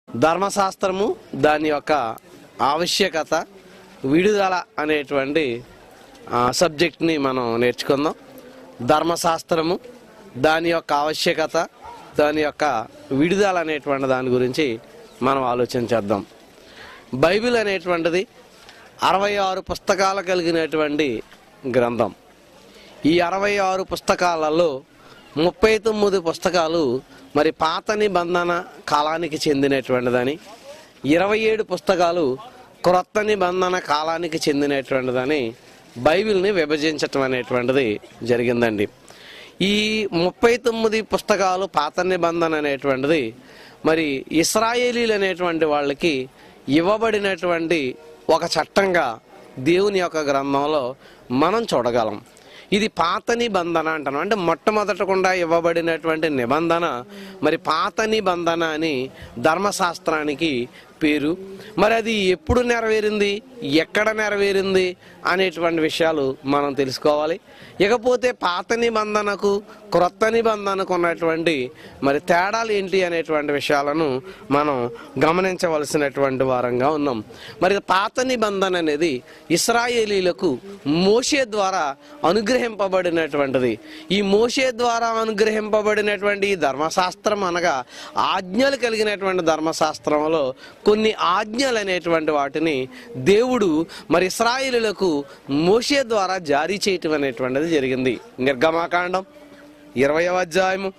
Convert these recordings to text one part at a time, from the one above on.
ధర్మశాస్త్రము దాని యొక్క ఆవశ్యకత విడుదల అనేటువంటి ఆ, సబ్జెక్ట్ని మనం నేర్చుకుందాం ధర్మశాస్త్రము దాని యొక్క ఆవశ్యకత దాని యొక్క విడుదల అనేటువంటి దాని గురించి మనం ఆలోచన చేద్దాం బైబిల్ అనేటువంటిది అరవై ఆరు పుస్తకాలు కలిగినటువంటి గ్రంథం ఈ అరవై ఆరు పుస్తకాలలో ముప్పై తొమ్మిది పుస్తకాలు మరి పాత నిబంధన కాలానికి చెందినటువంటిదని ఇరవై ఏడు పుస్తకాలు క్రొత్త నిబంధన కాలానికి చెందినటువంటిదని బైబిల్ని విభజించటం అనేటువంటిది జరిగిందండి ఈ ముప్పై తొమ్మిది పుస్తకాలు పాత నిబంధన అనేటువంటిది మరి ఇస్రాయేలీలు అనేటువంటి వాళ్ళకి ఇవ్వబడినటువంటి ఒక చట్టంగా దేవుని యొక్క గ్రంథంలో మనం చూడగలం ఇది పాత నిబంధన అంటాను అంటే మొట్టమొదటకుండా ఇవ్వబడినటువంటి నిబంధన మరి పాత నిబంధన అని ధర్మశాస్త్రానికి పేరు మరి అది ఎప్పుడు నెరవేరింది ఎక్కడ నెరవేరింది అనేటువంటి విషయాలు మనం తెలుసుకోవాలి ఇకపోతే పాత నిబంధనకు క్రొత్త నిబంధనకు ఉన్నటువంటి మరి తేడాలు ఏంటి అనేటువంటి విషయాలను మనం గమనించవలసినటువంటి వారంగా ఉన్నాం మరి పాత నిబంధన అనేది ఇస్రాయేలీలకు మోషే ద్వారా అనుగ్రహింపబడినటువంటిది ఈ మోషే ద్వారా అనుగ్రహింపబడినటువంటి ఈ ధర్మశాస్త్రం అనగా ఆజ్ఞలు కలిగినటువంటి ధర్మశాస్త్రంలో కొన్ని ఆజ్ఞలు అనేటువంటి వాటిని దేవుడు మరి ఇస్రాయేలులకు మోషే ద్వారా జారీ చేయటం అనేటువంటిది జరిగింది నిర్గమాకాండం ఇరవయవ అధ్యాయము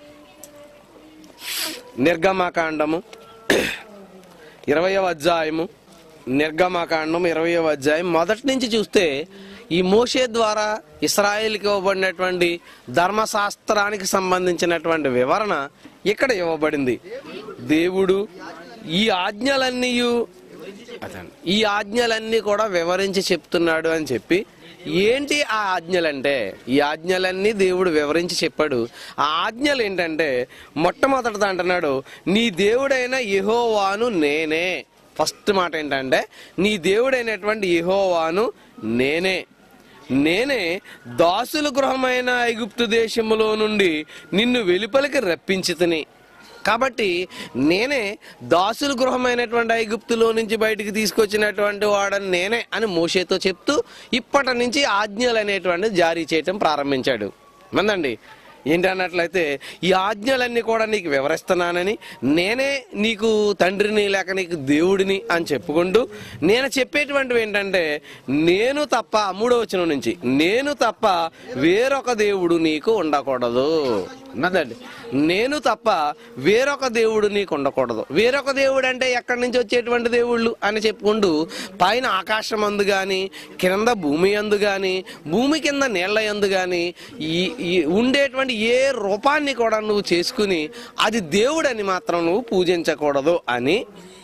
నిర్గమాకాండము ఇరవయవ అధ్యాయము నిర్గమాకాండం ఇరవయవ అధ్యాయం మొదటి నుంచి చూస్తే ఈ మోషే ద్వారా ఇస్రాయేల్కి ఇవ్వబడినటువంటి ధర్మశాస్త్రానికి సంబంధించినటువంటి వివరణ ఇక్కడ ఇవ్వబడింది దేవుడు ఈ ఆజ్ఞలన్నీ అదండి. ఈ ఆజ్ఞలన్నీ కూడా వివరించి చెప్తున్నాడు అని చెప్పి ఏంటి ఆ ఆజ్ఞలంటే ఈ ఆజ్ఞలన్నీ దేవుడు వివరించి చెప్పాడు ఆ ఆజ్ఞలు ఏంటంటే మొట్టమొదటిది అంటున్నాడు నీ దేవుడైన యెహోవాను నేనే ఫస్ట్ మాట ఏంటంటే నీ దేవుడైనటువంటి యెహోవాను నేనే నేనే దాసుల గృహమైన ఐగుప్తు దేశములో నుండి నిన్ను వెలుపలికి రప్పించితిని కాబట్టి నేనే దాసుల గృహమైనటువంటి ఐగుప్తులో నుంచి బయటికి తీసుకొచ్చినటువంటి వాడని నేనే అని మోషేతో చెప్తూ ఇప్పటి నుంచి ఆజ్ఞలు అనేటువంటిది జారీ చేయటం ప్రారంభించాడు మందండి ఏంటన్నట్లయితే ఈ ఆజ్ఞలన్నీ కూడా నీకు వివరిస్తున్నానని నేనే నీకు తండ్రిని లేక నీకు దేవుడిని అని చెప్పుకుంటూ నేను చెప్పేటువంటివి ఏంటంటే నేను తప్ప మూడో వచనం నుంచి నేను తప్ప వేరొక దేవుడు నీకు ఉండకూడదు అన్నదండి నేను తప్ప వేరొక దేవుడు నీకు ఉండకూడదు వేరొక దేవుడు అంటే ఎక్కడి నుంచి వచ్చేటువంటి దేవుళ్ళు అని చెప్పుకుంటూ పైన ఆకాశం అందు గాని కింద భూమి అందు గాని భూమి కింద నీళ్ల యందు గాని ఈ ఈ ఉండేటువంటి ఏ రూపాన్ని కూడా నువ్వు చేసుకుని అది దేవుడని మాత్రం నువ్వు పూజించకూడదు అని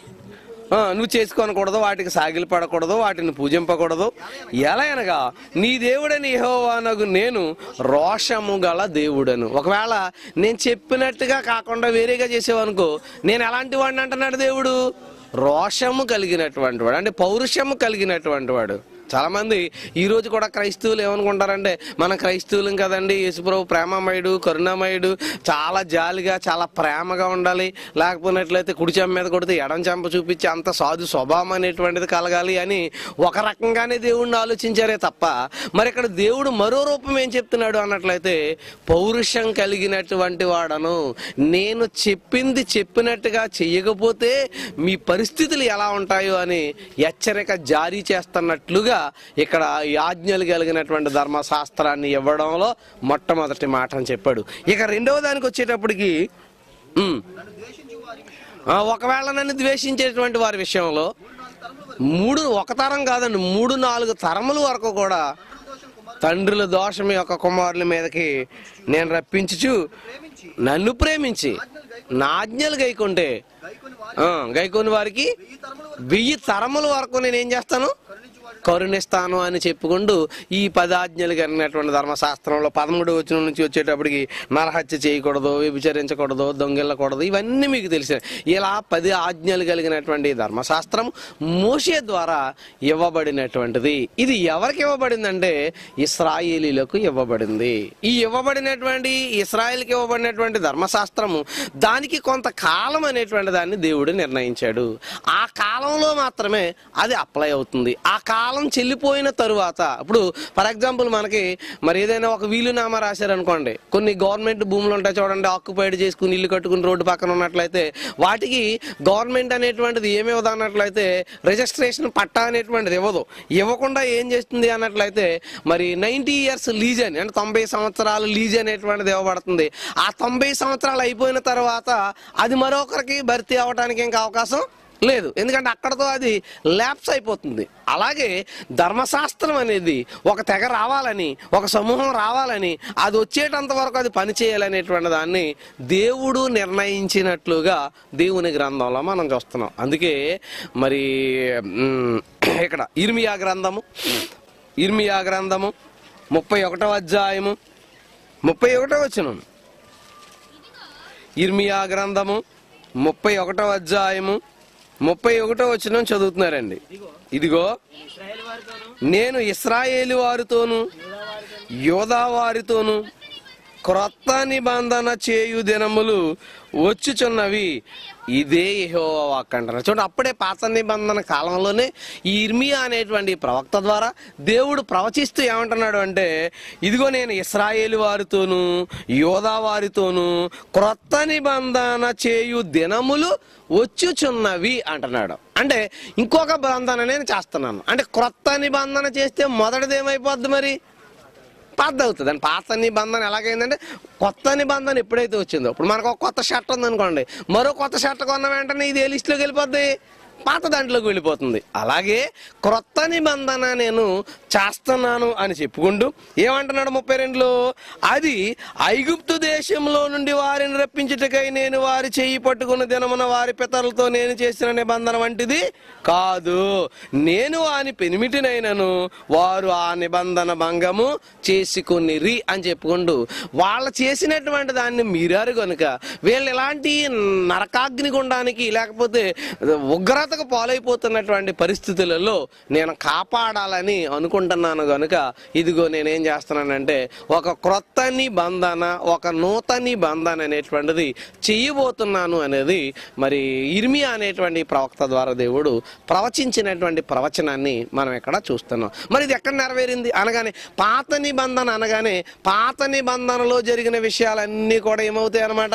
ఆ, నువ్వు చేసుకోనకూడదు వాటికి సాగిలి పడకూడదు వాటిని పూజింపకూడదు ఎలా అనగా నీ దేవుడని యెహోవానగు నేను రోషము గల దేవుడను ఒకవేళ నేను చెప్పినట్టుగా కాకుండా వేరేగా చేసేవనుకో నేను ఎలాంటి వాడిని అంటున్నాడు దేవుడు రోషము కలిగినటువంటి వాడు అంటే పౌరుషము కలిగినటువంటి వాడు చాలా మంది ఈ రోజు కూడా క్రైస్తవులు ఏమనుకుంటారంటే మన క్రైస్తవులం కదండి యేసుప్రభు ప్రేమమయుడు కరుణామయుడు చాలా జాలిగా చాలా ప్రేమగా ఉండాలి లేకపోయినట్లయితే కుడి చెంప మీద కొడితే ఎడం చెంప చూపించి అంత సాధు స్వభావం అనేటువంటిది కలగాలి అని ఒక రకంగానే దేవుడిని ఆలోచించారే తప్ప మరి ఇక్కడ దేవుడు మరో రూపం ఏం చెప్తున్నాడు అన్నట్లయితే పౌరుషం కలిగినటువంటి వాడను నేను చెప్పింది చెప్పినట్టుగా చెయ్యకపోతే మీ పరిస్థితులు ఎలా ఉంటాయో అని హెచ్చరిక జారీ చేస్తున్నట్లుగా ఇక్కడ ఈ ఆజ్ఞలు కలిగినటువంటి ధర్మశాస్త్రాన్ని ఇవ్వడంలో మొట్టమొదటి మాట అని చెప్పాడు ఇక రెండవ దానికి వచ్చేటప్పటికి ఉమ్, ఆ, ఒకవేళ నన్ను ద్వేషించేటువంటి వారి విషయంలో మూడు ఒక తరం కాదండి మూడు నాలుగు తరముల వరకు కూడా తండ్రుల దోషం యొక్క కుమారుల మీదకి నేను రప్పించుచు నన్ను ప్రేమించి నా ఆజ్ఞలు గైకుంటే ఆ, గైకొని వారికి వెయ్యి తరముల వరకు నేను ఏం చేస్తాను కరుణిస్తాను అని చెప్పుకుంటూ ఈ పది ఆజ్ఞలు కలిగినటువంటి ధర్మశాస్త్రంలో పదమూడు వచ్చిన నుంచి వచ్చేటప్పటికి నరహత్య చేయకూడదు వ్యభిచరించకూడదు దొంగిల్లకూడదు ఇవన్నీ మీకు తెలిసిన ఇలా పది ఆజ్ఞలు కలిగినటువంటి ధర్మశాస్త్రం మోషే ద్వారా ఇవ్వబడినటువంటిది ఇది ఎవరికి ఇవ్వబడిందంటే ఇస్రాయేలీలకు ఇవ్వబడింది ఈ ఇవ్వబడినటువంటి ఇస్రాయేల్కి ఇవ్వబడినటువంటి ధర్మశాస్త్రము దానికి కొంత కాలం అనేటువంటి దాన్ని దేవుడు నిర్ణయించాడు ఆ కాలంలో మాత్రమే అది అప్లై అవుతుంది ఆ కాలం చెల్లిపోయిన తరువాత ఇప్పుడు ఫర్ ఎగ్జాంపుల్ మనకి మరి ఏదైనా ఒక వీలునామా రాశారనుకోండి కొన్ని గవర్నమెంట్ భూములు ఉంటాయి చూడండి ఆక్యుపైడ్ చేసుకుని ఇల్లు కట్టుకుని రోడ్డు పక్కన ఉన్నట్లయితే వాటికి గవర్నమెంట్ అనేటువంటిది ఏమి ఇవ్వదు అన్నట్లయితే రిజిస్ట్రేషన్ పట్టా అనేటువంటిది ఇవ్వదు ఇవ్వకుండా ఏం చేస్తుంది అన్నట్లయితే మరి నైన్టీ ఇయర్స్ లీజ్ అని అంటే తొంభై సంవత్సరాలు లీజ్ అనేటువంటిది ఇవ్వబడుతుంది ఆ తొంభై సంవత్సరాలు అయిపోయిన తర్వాత అది మరొకరికి భర్తీ అవ్వడానికి ఇంకా అవకాశం లేదు ఎందుకంటే అక్కడతో అది ల్యాప్స్ అయిపోతుంది అలాగే ధర్మశాస్త్రం అనేది ఒక తెగ రావాలని ఒక సమూహం రావాలని అది వచ్చేటంత వరకు అది పని చేయాలనేటువంటి దాన్ని దేవుడు నిర్ణయించినట్లుగా దేవుని గ్రంథంలో మనం చూస్తున్నాం అందుకే మరి మ్, ఇక్కడ ఇర్మియా గ్రంథము ఇర్మియా గ్రంథము ముప్పై ఒకటో అధ్యాయము ముప్పై ఒకటో వచ్చిన ఇర్మియా గ్రంథము ముప్పై ఒకటో అధ్యాయము ముప్పై ఒకటో వచ్చిన చదువుతున్నారండి ఇదిగో ఇస్రాయేల్ వారితోనూ నేను ఇస్రాయేలు వారితోను యోధా వారితోను క్రొత్త నిబంధన చేయు దినములు వచ్చుచున్నవి ఇదే యెహోవా వాక్ అంటారు చూడండి అప్పుడే పాత నిబంధన కాలంలోనే ఈ ఇర్మియా అనేటువంటి ప్రవక్త ద్వారా దేవుడు ప్రవచిస్తూ ఏమంటున్నాడు అంటే ఇదిగో నేను ఇస్రాయేలు వారితోను యోధా వారితోను క్రొత్త నిబంధన చేయు దినములు వచ్చుచున్నవి అంటున్నాడు అంటే ఇంకొక బంధన నేను చేస్తున్నాను అంటే క్రొత్త నిబంధన చేస్తే మొదటిది ఏమైపోద్ది మరి పాత అవుతుంది అండి పాత నిబంధన ఎలాగైందంటే కొత్త నిబంధన ఎప్పుడైతే వచ్చిందో ఇప్పుడు మనకు ఒక కొత్త షర్ట్ ఉందనుకోండి మరో కొత్త షర్ట్ కొన్న వెంటనే ఇది ఏ లిస్టులోకి వెళ్ళిపోద్ది పాత దాంట్లోకి వెళ్ళిపోతుంది అలాగే క్రొత్త నిబంధన నేను చేస్తున్నాను అని చెప్పుకుంటూ ఏమంటున్నాడు ముప్పై రెండులో అది ఐగుప్తు దేశంలో నుండి వారిని రప్పించుటకై నేను వారి చెయ్యి పట్టుకున్న దినమున వారి పితరులతో నేను చేసిన నిబంధన వంటిది కాదు నేను వాని పెనిమిటినైనను వారు ఆ నిబంధన భంగము చేసుకునిరి అని చెప్పుకుంటూ వాళ్ళు చేసినటువంటి దాన్ని మీరారు కనుక వీళ్ళు ఎలాంటి నరకాగ్ని గుండానికి లేకపోతే ఉగ్రతకు పాలైపోతున్నటువంటి పరిస్థితులలో నేను కాపాడాలని అనుకుంటున్నాను కనుక ఇదిగో నేనేం చేస్తున్నానంటే ఒక క్రొత్త నిబంధన ఒక నూతన నిబంధన అనేటువంటిది చెయ్యబోతున్నాను అనేది మరి ఇర్మియా అనేటువంటి ప్రవక్త ద్వారా దేవుడు ప్రవచించినటువంటి ప్రవచనాన్ని మనం ఇక్కడ చూస్తున్నాం మరి ఇది ఎక్కడ నెరవేరింది అనగానే పాత నిబంధన అనగానే పాత నిబంధనలో జరిగిన విషయాలన్నీ కూడా ఏమవుతాయి అనమాట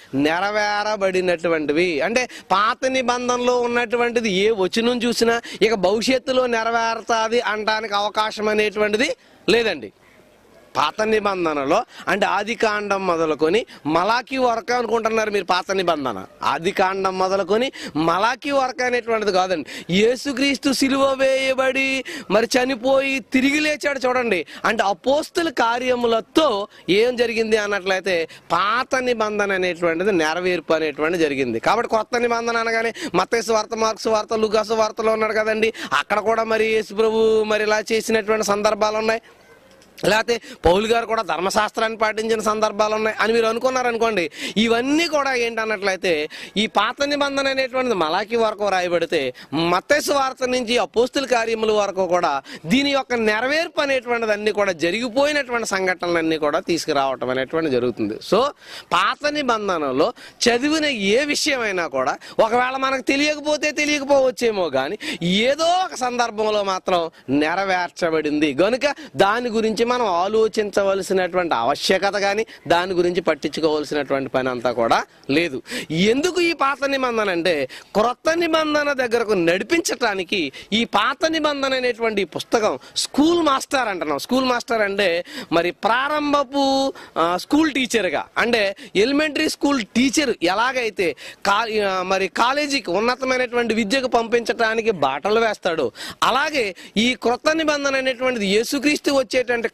నెరవేరబడినటువంటివి అంటే పాత నిబంధనలో ఉన్నటువంటిది ఏ వచనం చూసినా ఇక భవిష్యత్తులో నెరవేరుతుంది అనడానికి అవకాశం అనేటువంటిది లేదండి పాత నిబంధనలో అంటే ఆది కాండం మొదలుకొని మలాకి వరకు అనుకుంటున్నారు మీరు పాత నిబంధన ఆది కాండం మొదలుకొని మలాకి వరకు అనేటువంటిది కాదండి యేసుక్రీస్తు సిలువ వేయబడి మరి చనిపోయి తిరిగి లేచాడు చూడండి అంటే అపోస్తుల కార్యములతో ఏం జరిగింది అన్నట్లయితే పాత నిబంధన అనేటువంటిది నెరవేర్పు అనేటువంటిది జరిగింది కాబట్టి కొత్త నిబంధన అనగానే మత్తేసు వార్త మార్క్స్ వార్త లుకాసు వార్తలో ఉన్నాడు కదండి అక్కడ కూడా మరి యేసు ప్రభు మరి ఇలా చేసినటువంటి సందర్భాలు ఉన్నాయి లేకపోతే పౌలు గారు కూడా ధర్మశాస్త్రాన్ని పాటించిన సందర్భాలు ఉన్నాయి అని మీరు అనుకున్నారనుకోండి ఇవన్నీ కూడా ఏంటన్నట్లయితే ఈ పాత నిబంధన అనేటువంటిది మలాకి వరకు రాయబడితే మత్తేసు వార్త నుంచి అపోస్తుల కార్యముల వరకు కూడా దీని యొక్క నెరవేర్పు అనేటువంటిది అన్ని కూడా జరిగిపోయినటువంటి సంఘటనలన్నీ కూడా తీసుకురావటం అనేటువంటి జరుగుతుంది సో పాత నిబంధనలో చదివిన ఏ విషయమైనా కూడా ఒకవేళ మనకు తెలియకపోతే తెలియకపోవచ్చేమో కానీ ఏదో ఒక సందర్భంలో మాత్రం నెరవేర్చబడింది గనుక దాని గురించి మనం ఆలోచించవలసినటువంటి ఆవశ్యకత కానీ దాని గురించి పట్టించుకోవాల్సినటువంటి పని అంతా కూడా లేదు ఎందుకు ఈ పాత నిబంధన అంటే క్రొత్త నిబంధన దగ్గరకు నడిపించటానికి ఈ పాత నిబంధన అనేటువంటి ఈ పుస్తకం స్కూల్ మాస్టర్ అంటున్నాం స్కూల్ మాస్టర్ అంటే మరి ప్రారంభపు ఆ, స్కూల్ టీచర్గా అంటే ఎలిమెంటరీ స్కూల్ టీచర్ ఎలాగైతే కా ఆ, మరి కాలేజీకి ఉన్నతమైనటువంటి విద్యకు పంపించడానికి బాటలు వేస్తాడు అలాగే ఈ క్రొత్త నిబంధన అనేటువంటిది యేసుక్రీస్తు వచ్చేటువంటి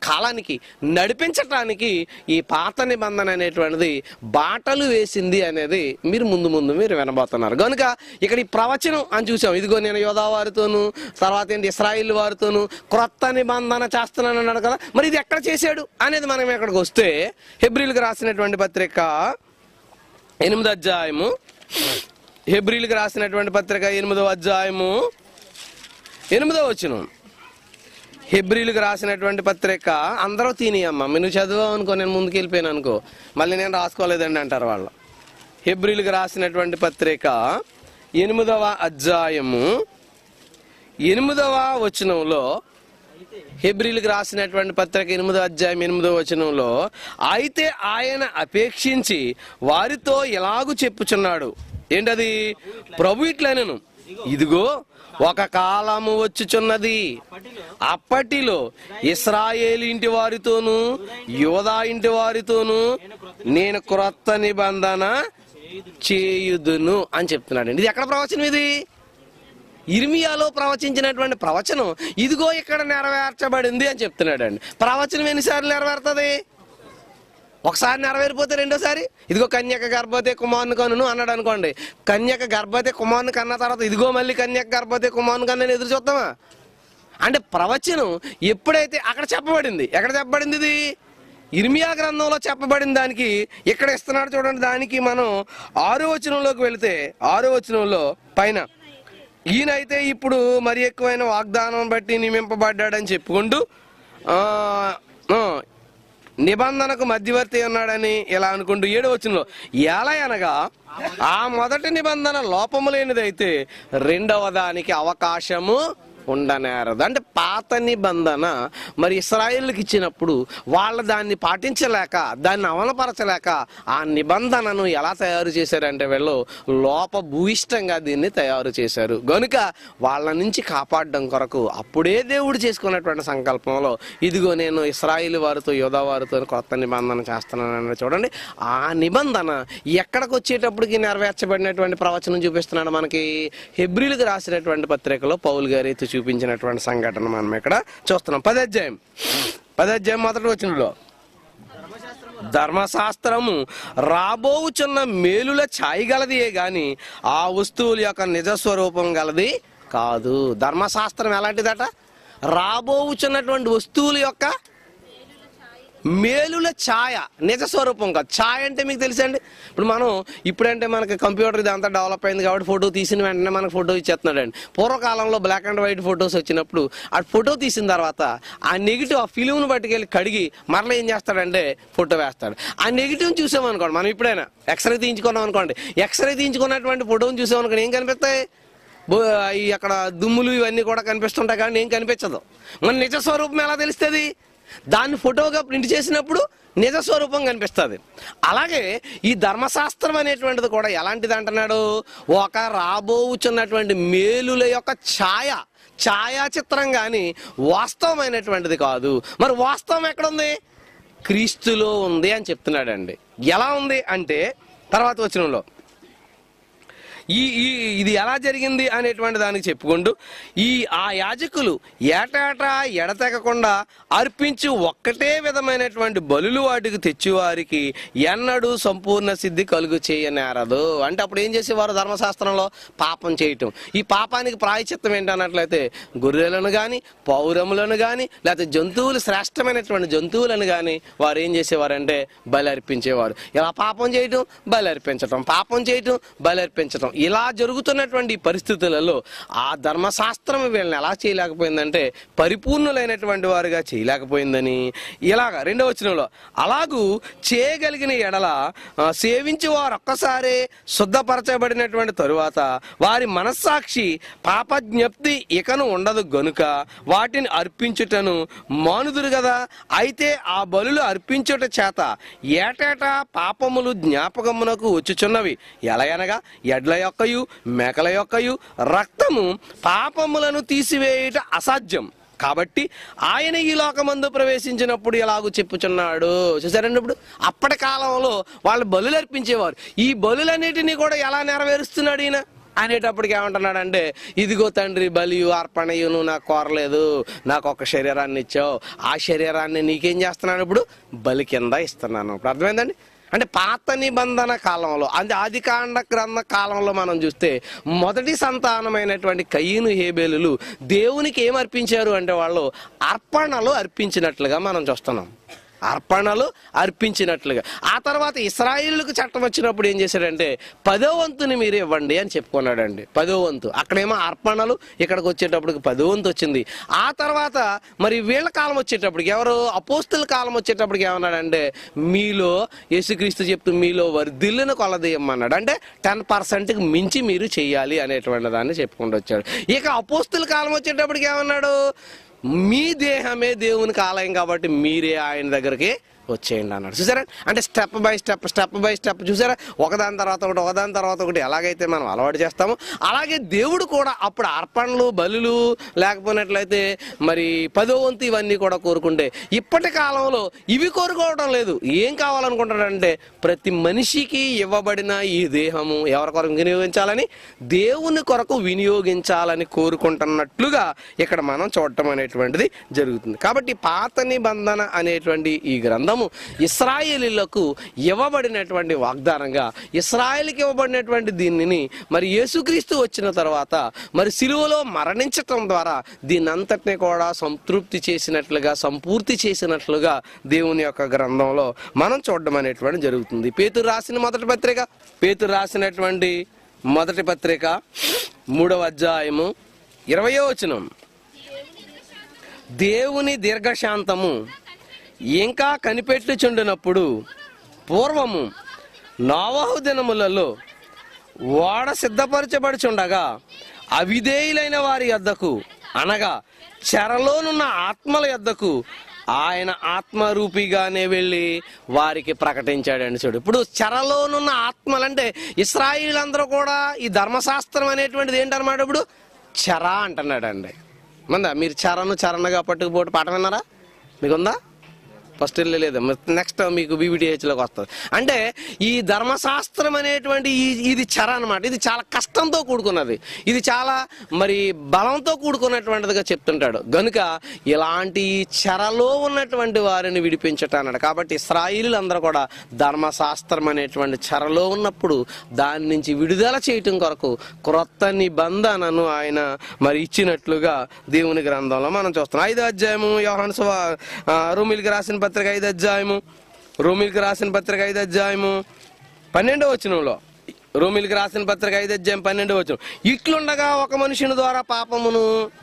కాలానికి నడిపించటానికి ఈ పాత నిబంధన అనేటువంటిది బాటలు వేసింది అనేది మీరు ముందు ముందు మీరు వినబోతున్నారు కనుక ఇక్కడ ఈ ప్రవచనం అని చూసాం ఇదిగో నేను యోధా వారితోను తర్వాత ఏంటి ఇస్రాయిల్ వారితోను క్రొత్త నిబంధన చేస్తున్నాను అన్నాడు కదా మరి ఇది ఎక్కడ చేశాడు అనేది మనం ఇక్కడికి వస్తే హెబ్రిల్కి రాసినటువంటి పత్రిక ఎనిమిది అధ్యాయము హెబ్రిల్కి రాసినటువంటి పత్రిక ఎనిమిదవ అధ్యాయము ఎనిమిదవ వచనం హెబ్రిల్కి రాసినటువంటి పత్రిక అందరూ తినియమ్మ మీరు చదివావు అనుకో నేను ముందుకు వెళ్ళిపోయాను అనుకో మళ్ళీ నేను రాసుకోలేదండి అంటారు వాళ్ళు హెబ్రిల్కి రాసినటువంటి పత్రిక ఎనిమిదవ అధ్యాయము ఎనిమిదవ వచనంలో హెబ్రిల్కి రాసినటువంటి పత్రిక ఎనిమిదో అధ్యాయం ఎనిమిదో వచనంలో అయితే ఆయన అపేక్షించి వారితో ఎలాగూ చెప్పుచున్నాడు ఏంటది ప్రభు ఇట్లనను ఇదిగో ఒక కాలము వచ్చుచున్నది అప్పటిలో ఇస్రాయేల్ ఇంటి వారితోనూ యోధా ఇంటి వారితోనూ నేను క్రొత్త నిబంధన చేయుదును అని చెప్తున్నాడండి ఇది ఎక్కడ ప్రవచనం ఇది ఇర్మియాలో ప్రవచించినటువంటి ప్రవచనం ఇదిగో ఇక్కడ నెరవేర్చబడింది అని చెప్తున్నాడండి ప్రవచనం ఎన్నిసార్లు నెరవేరుతుంది ఒకసారి నెరవేరిపోతే రెండోసారి ఇదిగో కన్యక గర్భవతి కుమారుని కనును అన్నాడు అనుకోండి కన్యక గర్భవతి కుమారుని కన్న తర్వాత ఇదిగో మళ్ళీ కన్యక గర్భవతి కుమారుని కన్నా ఎదురు చూద్దామా అంటే ప్రవచనం ఎప్పుడైతే అక్కడ చెప్పబడింది ఎక్కడ చెప్పబడింది ఇది ఇర్మియా గ్రంథంలో చెప్పబడిన దానికి ఇక్కడ ఇస్తున్నాడు చూడండి దానికి మనం ఆరో వచనంలోకి వెళితే ఆరో వచనంలో పైన ఈయనైతే ఇప్పుడు మరి ఎక్కువైన వాగ్దానం బట్టి నియమింపబడ్డాడని చెప్పుకుంటూ ఆ, ఆ, నిబంధనకు మధ్యవర్తి ఉన్నాడని ఇలా అనుకుంటూ ఏడు వచ్చినలో ఎలా అనగా ఆ మొదటి నిబంధన లోపము లేనిదైతే రెండవ దానికి అవకాశము ఉండనేరదు అంటే పాత నిబంధన మరి ఇస్రాయిల్కి ఇచ్చినప్పుడు వాళ్ళు దాన్ని పాటించలేక దాన్ని అమలుపరచలేక ఆ నిబంధనను ఎలా తయారు చేశారంటే వీళ్ళు లోపభూయిష్టంగా దీన్ని తయారు చేశారు గనుక వాళ్ళ నుంచి కాపాడడం కొరకు అప్పుడే దేవుడు చేసుకున్నటువంటి సంకల్పంలో ఇదిగో నేను ఇస్రాయిల్ వారితో యోధా వారితో కొత్త నిబంధన చేస్తున్నానని చూడండి ఆ నిబంధన ఎక్కడికి వచ్చేటప్పటికి నెరవేర్చబడినటువంటి ప్రవచనం చూపిస్తున్నాడు మనకి హెబ్రిల్కి రాసినటువంటి పత్రికలో పౌల్ గారు అయితే చూపించినటువంటి సంఘటన మనం ఇక్కడ చూస్తున్నాం పదాధ్యాయం పదాధ్యాయం మొదటి వచ్చినలో ధర్మశాస్త్రము రాబోవుచున్న మేలుల ఛాయి గలదియే గాని ఆ వస్తువుల యొక్క నిజ స్వరూపం గలది కాదు ధర్మశాస్త్రం ఎలాంటిదట రాబోవుచున్నటువంటి వస్తువుల యొక్క మేలుల ఛాయ నిజ స్వరూపం కాదు ఛాయ అంటే మీకు తెలుసండి ఇప్పుడు మనం ఇప్పుడంటే మనకి కంప్యూటర్ ఇదంతా డెవలప్ అయింది కాబట్టి ఫోటో తీసిన వెంటనే మనకు ఫోటో ఇచ్చేస్తున్నాడు అండి పూర్వకాలంలో బ్లాక్ అండ్ వైట్ ఫొటోస్ వచ్చినప్పుడు ఆ ఫోటో తీసిన తర్వాత ఆ నెగిటివ్ ఆ ఫిలింను పట్టుకెళ్ళి కడిగి మరలా ఏం చేస్తాడంటే ఫోటో వేస్తాడు ఆ నెగిటివ్ చూసామనుకోండి మనం ఇప్పుడైనా ఎక్స్రే తీయించుకున్నాం అనుకోండి ఎక్స్రే తీయించుకున్నటువంటి ఫోటోని చూసామనుకోండి ఏం కనిపిస్తాయి బో- ఈ అక్కడ దుమ్ములు ఇవన్నీ కూడా కనిపిస్తుంటాయి కానీ ఏం కనిపించదు మన నిజ స్వరూపం ఎలా తెలుస్తుంది దాన్ని ఫోటోగా ప్రింట్ చేసినప్పుడు నిజ స్వరూపం కనిపిస్తుంది అలాగే ఈ ధర్మశాస్త్రం అనేటువంటిది కూడా ఎలాంటిది అంటున్నాడు ఒక రాబోచున్నటువంటి మేలుల యొక్క ఛాయ ఛాయాచిత్రం కానీ వాస్తవమైనటువంటిది కాదు మరి వాస్తవం ఎక్కడుంది క్రీస్తులో ఉంది అని చెప్తున్నాడండి ఎలా ఉంది అంటే తర్వాత వచనంలో ఈ ఈ ఇది ఎలా జరిగింది అనేటువంటి దానికి చెప్పుకుంటూ ఈ ఆ యాజకులు ఏటాటా ఎడతెగకుండా అర్పించు ఒక్కటే విధమైనటువంటి బలులు వాటికి తెచ్చివారికి ఎన్నడూ సంపూర్ణ సిద్ధి కలుగు చేయనేరదు అంటే అప్పుడు ఏం చేసేవారు ధర్మశాస్త్రంలో పాపం చేయటం ఈ పాపానికి ప్రాయచిత్తం ఏంటన్నట్లయితే గొర్రెలను కానీ పౌరములను కానీ లేకపోతే జంతువులు శ్రేష్టమైనటువంటి జంతువులను కానీ వారు ఏం చేసేవారంటే బలి అర్పించేవారు ఇలా పాపం చేయటం బలి అర్పించటం పాపం చేయటం బలి అర్పించటం ఇలా జరుగుతున్నటువంటి ఈ పరిస్థితులలో ఆ ధర్మశాస్త్రం వీళ్ళని ఎలా చేయలేకపోయిందంటే పరిపూర్ణులైనటువంటి వారుగా చేయలేకపోయిందని ఇలాగ రెండవ వచనంలో అలాగూ చేయగలిగిన ఎడల ఆ, సేవించి వారు ఒక్కసారే శుద్ధపరచబడినటువంటి తరువాత వారి మనస్సాక్షి పాపజ్ఞప్తి ఇకను ఉండదు గనుక వాటిని అర్పించుటను మానుదురు కదా అయితే ఆ బలులు అర్పించుట చేత ఏటేటా పాపములు జ్ఞాపకమునకు వచ్చుచున్నవి ఎలయనగా ఎడ్ల యొక్కయు మేకల యొక్కయు రక్తము పాపములను తీసివేయుట అసాధ్యం కాబట్టి ఆయన ఈ లోకమందు ప్రవేశించినప్పుడు ఎలాగూ చెప్పుచున్నాడు చూసారండి ఇప్పుడు అప్పటి కాలంలో వాళ్ళు బలులు అర్పించేవారు ఈ బలులన్నిటినీ కూడా ఎలా నెరవేరుస్తున్నాడు ఈయన అనేటప్పటికి ఏమంటున్నాడంటే ఇదిగో తండ్రి బలియు అర్పణయు నువ్వు నాకు కోరలేదు నాకు ఒక శరీరాన్ని ఇచ్చావు ఆ శరీరాన్ని నీకేం చేస్తున్నాను ఇప్పుడు బలి కింద ఇస్తున్నాను ఇప్పుడు అర్థమైందండి అంటే పాత నిబంధన కాలంలో అంటే ఆది కాండ గ్రంథ కాలంలో మనం చూస్తే మొదటి సంతానమైనటువంటి కయ్యను హేబేలులు దేవునికి ఏం అర్పించారు అంటే వాళ్ళు అర్పణలు అర్పించినట్లుగా మనం చూస్తున్నాం అర్పణలు అర్పించినట్లుగా ఆ తర్వాత ఇస్రాయిల్కు చట్టం వచ్చినప్పుడు ఏం చేశాడంటే పదో వంతుని మీరు ఇవ్వండి అని చెప్పుకున్నాడండి పదో వంతు అక్కడేమో అర్పణలు ఇక్కడికి వచ్చేటప్పటికి పదో వంతు వచ్చింది ఆ తర్వాత మరి వీళ్ళ కాలం వచ్చేటప్పటికి ఎవరు అపోస్తుల కాలం వచ్చేటప్పటికి ఏమన్నాడంటే మీలో యేసుక్రీస్తు చెప్తూ మీలో వర్ధిల్లును కొలదీయమన్నాడు అంటే టెన్ పర్సెంట్కి మించి మీరు చెయ్యాలి అనేటువంటి దాన్ని చెప్పుకుంటూ వచ్చాడు ఇక అపోస్తుల కాలం వచ్చేటప్పటికి ఏమన్నాడు మీ దేహమే దేవునికి ఆలయం కాబట్టి మీరే ఆయన దగ్గరికి వచ్చేయండి అన్నాడు చూసారా అంటే step by step step by step చూసారా ఒకదాని తర్వాత ఒకటి ఒకదాని తర్వాత ఒకటి ఎలాగైతే మనం అలవాటు చేస్తామో అలాగే దేవుడు కూడా అప్పుడు అర్పణలు బలులు లేకపోయినట్లయితే మరి పదో వంతు ఇవన్నీ కూడా కోరుకుంటే ఇప్పటి కాలంలో ఇవి కోరుకోవడం లేదు ఏం కావాలనుకుంటాడంటే ప్రతి మనిషికి ఇవ్వబడిన ఈ దేహము ఎవరి కొరకు వినియోగించాలని దేవుని కొరకు వినియోగించాలని కోరుకుంటున్నట్లుగా ఇక్కడ మనం చూడటం అనేటువంటిది జరుగుతుంది కాబట్టి పాత నిబంధన అనేటువంటి ఈ గ్రంథము ఇస్రాయేలీలకు ఇవ్వబడినటువంటి వాగ్దానంగా ఇస్రాయేల్కి ఇవ్వబడినటువంటి దీనిని మరి యేసుక్రీస్తు వచ్చిన తర్వాత మరి సిలువలో మరణించటం ద్వారా దీని అంతటిని కూడా సంతృప్తి చేసినట్లుగా సంపూర్తి చేసినట్లుగా దేవుని యొక్క గ్రంథంలో మనం చూడడం అనేటువంటి జరుగుతుంది పేతురు రాసిన మొదటి పత్రిక పేతురు రాసినటువంటి మొదటి పత్రిక మూడవ అధ్యాయము ఇరవయో వచనం దేవుని దీర్ఘశాంతము ఇంకా కనిపెట్టుచుండినప్పుడు పూర్వము నోవహు దినములలో ఓడ సిద్ధపరచబడుచుండగా అవిధేయులైన వారి యొద్దకు అనగా చెరలోనున్న ఆత్మల యొద్దకు ఆయన ఆత్మరూపిగానే వెళ్ళి వారికి ప్రకటించాడండి చూడు ఇప్పుడు చెరలోనున్న ఆత్మలంటే ఇస్రాయిల్ అందరూ కూడా ఈ ధర్మశాస్త్రం అనేటువంటిది ఏంటన్నమాట ఇప్పుడు చెర అంటున్నాడండి మందా మీరు చరణు చరణగా పట్టుకుపోటు పాట విన్నారా మీకుందా ఫస్ట్ లేదు నెక్స్ట్ మీకు BBTH లోకి వస్తుంది అంటే ఈ ధర్మశాస్త్రం అనేటువంటి ఈ- ఇది చెర అనమాట ఇది చాలా కష్టంతో కూడుకున్నది ఇది చాలా మరి బలంతో కూడుకున్నటువంటిదిగా చెప్తుంటాడు గనుక ఇలాంటి ఈ చెరలో ఉన్నటువంటి వారిని విడిపించటన్నాడు కాబట్టి ఇస్రాయిలు అందరూ కూడా ధర్మశాస్త్రం అనేటువంటి చెరలో ఉన్నప్పుడు దాని నుంచి విడుదల చేయటం కొరకు క్రొత్త నిబంధనను ఆయన మరి ఇచ్చినట్లుగా దేవుని గ్రంథంలో మనం చూస్తున్నాం ఐదో అధ్యాయము యోహాను సువా ఆ, రోమిలికి రాసిన పత్రిక ఐదు అధ్యాయము రోమిలికి రాసిన పత్రిక ఐదు అధ్యాయము పన్నెండో వచనంలో రోమిలికి రాసిన పత్రిక ఐదు అధ్యాయం పన్నెండో వచనం ఇట్లుండగా ఒక మనుషుని ద్వారా పాపమును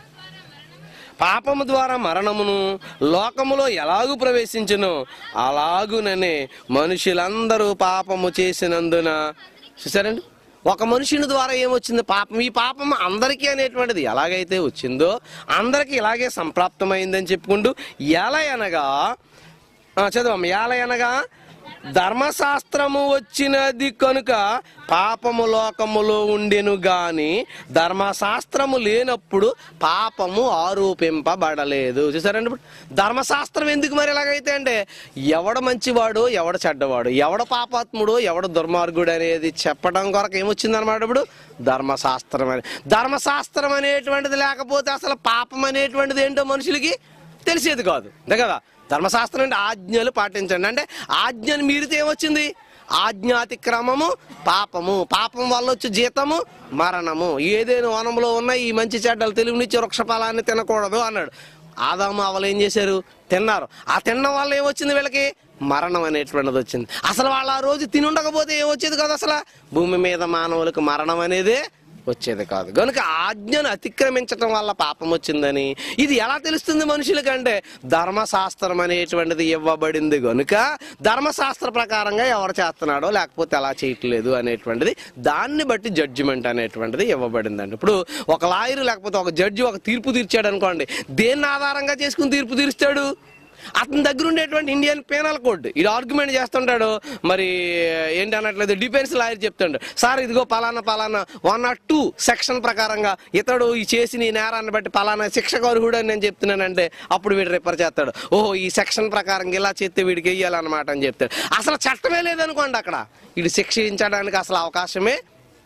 పాపము ద్వారా మరణమును లోకములో ఎలాగు ప్రవేశించును అలాగుననే మనుషులందరూ పాపము చేసినందున చూసారండి ఒక మనుషుని ద్వారా ఏమొచ్చింది పాపం ఈ పాపం అందరికీ అనేటువంటిది ఎలాగైతే వచ్చిందో అందరికీ ఇలాగే సంప్రాప్తమైందని చెప్పుకుంటూ ఎలా అనగా ఆ, చదవమ్మ ఎలా అనగా ధర్మశాస్త్రము వచ్చినది కనుక పాపము లోకములో ఉండెను గాని ధర్మశాస్త్రము లేనప్పుడు పాపము ఆరోపింపబడలేదు చూసారండి ఇప్పుడు ధర్మశాస్త్రం ఎందుకు మరి ఎలాగైతే అంటే ఎవడ మంచివాడు ఎవడ చెడ్డవాడు ఎవడ పాపాత్ముడు ఎవడ దుర్మార్గుడు అనేది చెప్పడం కొరకు ఏమొచ్చింది అనమాట ఇప్పుడు ధర్మశాస్త్రం అని ధర్మశాస్త్రం అనేటువంటిది లేకపోతే అసలు పాపం అనేటువంటిది ఏంటో మనుషులకి తెలిసేది కాదు అంతే కదా ధర్మశాస్త్రం అంటే ఆజ్ఞలు పాటించండి అంటే ఆజ్ఞను మీరితే ఏమొచ్చింది ఆజ్ఞాతిక్రమము పాపము పాపం వల్ల వచ్చే జీతము మరణము ఏదైనా వనంలో ఉన్న ఈ మంచి చెడ్డలు తెలివినిచ్చి వృక్షఫలాన్ని తినకూడదు అన్నాడు ఆదాము అవలు ఏం చేశారు తిన్నారు ఆ తినడం వల్ల ఏమొచ్చింది వీళ్ళకి మరణం అనేటువంటిది వచ్చింది అసలు వాళ్ళు ఆ రోజు తిని ఉండకపోతే ఏమొచ్చేది కాదు అసలు భూమి మీద మానవులకు మరణం అనేది వచ్చేది కాదు కనుక ఆజ్ఞను అతిక్రమించటం వల్ల పాపం వచ్చిందని ఇది ఎలా తెలుస్తుంది మనుషులకంటే ధర్మశాస్త్రం అనేటువంటిది ఇవ్వబడింది కనుక ధర్మశాస్త్ర ప్రకారంగా ఎవరు చేస్తున్నాడో లేకపోతే ఎలా చేయట్లేదు అనేటువంటిది దాన్ని బట్టి జడ్జిమెంట్ అనేటువంటిది ఇవ్వబడిందండి ఇప్పుడు ఒక లాయర్ లేకపోతే ఒక జడ్జి ఒక తీర్పు తీర్చాడు అనుకోండి దేన్ని ఆధారంగా చేసుకుని తీర్పు తీరుస్తాడు అతని దగ్గర ఉండేటువంటి ఇండియన్ పేనల్ కోడ్ ఇది ఆర్గ్యుమెంట్ చేస్తుంటాడు మరి ఏంటి అనట్లేదు డిఫెన్స్ లాయర్ చెప్తాడు సార్ ఇదిగో పలానా పలానా వన్ నాట్ టూ సెక్షన్ ప్రకారంగా ఇతడు ఈ చేసిన ఈ నేరాన్ని బట్టి పలానా శిక్షకు అర్హుడు అని నేను చెప్తున్నానంటే అప్పుడు వీడు రిపేర్ చేస్తాడు ఓహో ఈ సెక్షన్ ప్రకారం ఇలా చేస్తే వీడికి వెయ్యాలన్నమాట అని చెప్తాడు అసలు చట్టమే లేదనుకోండి అక్కడ వీడు శిక్షించడానికి అసలు అవకాశమే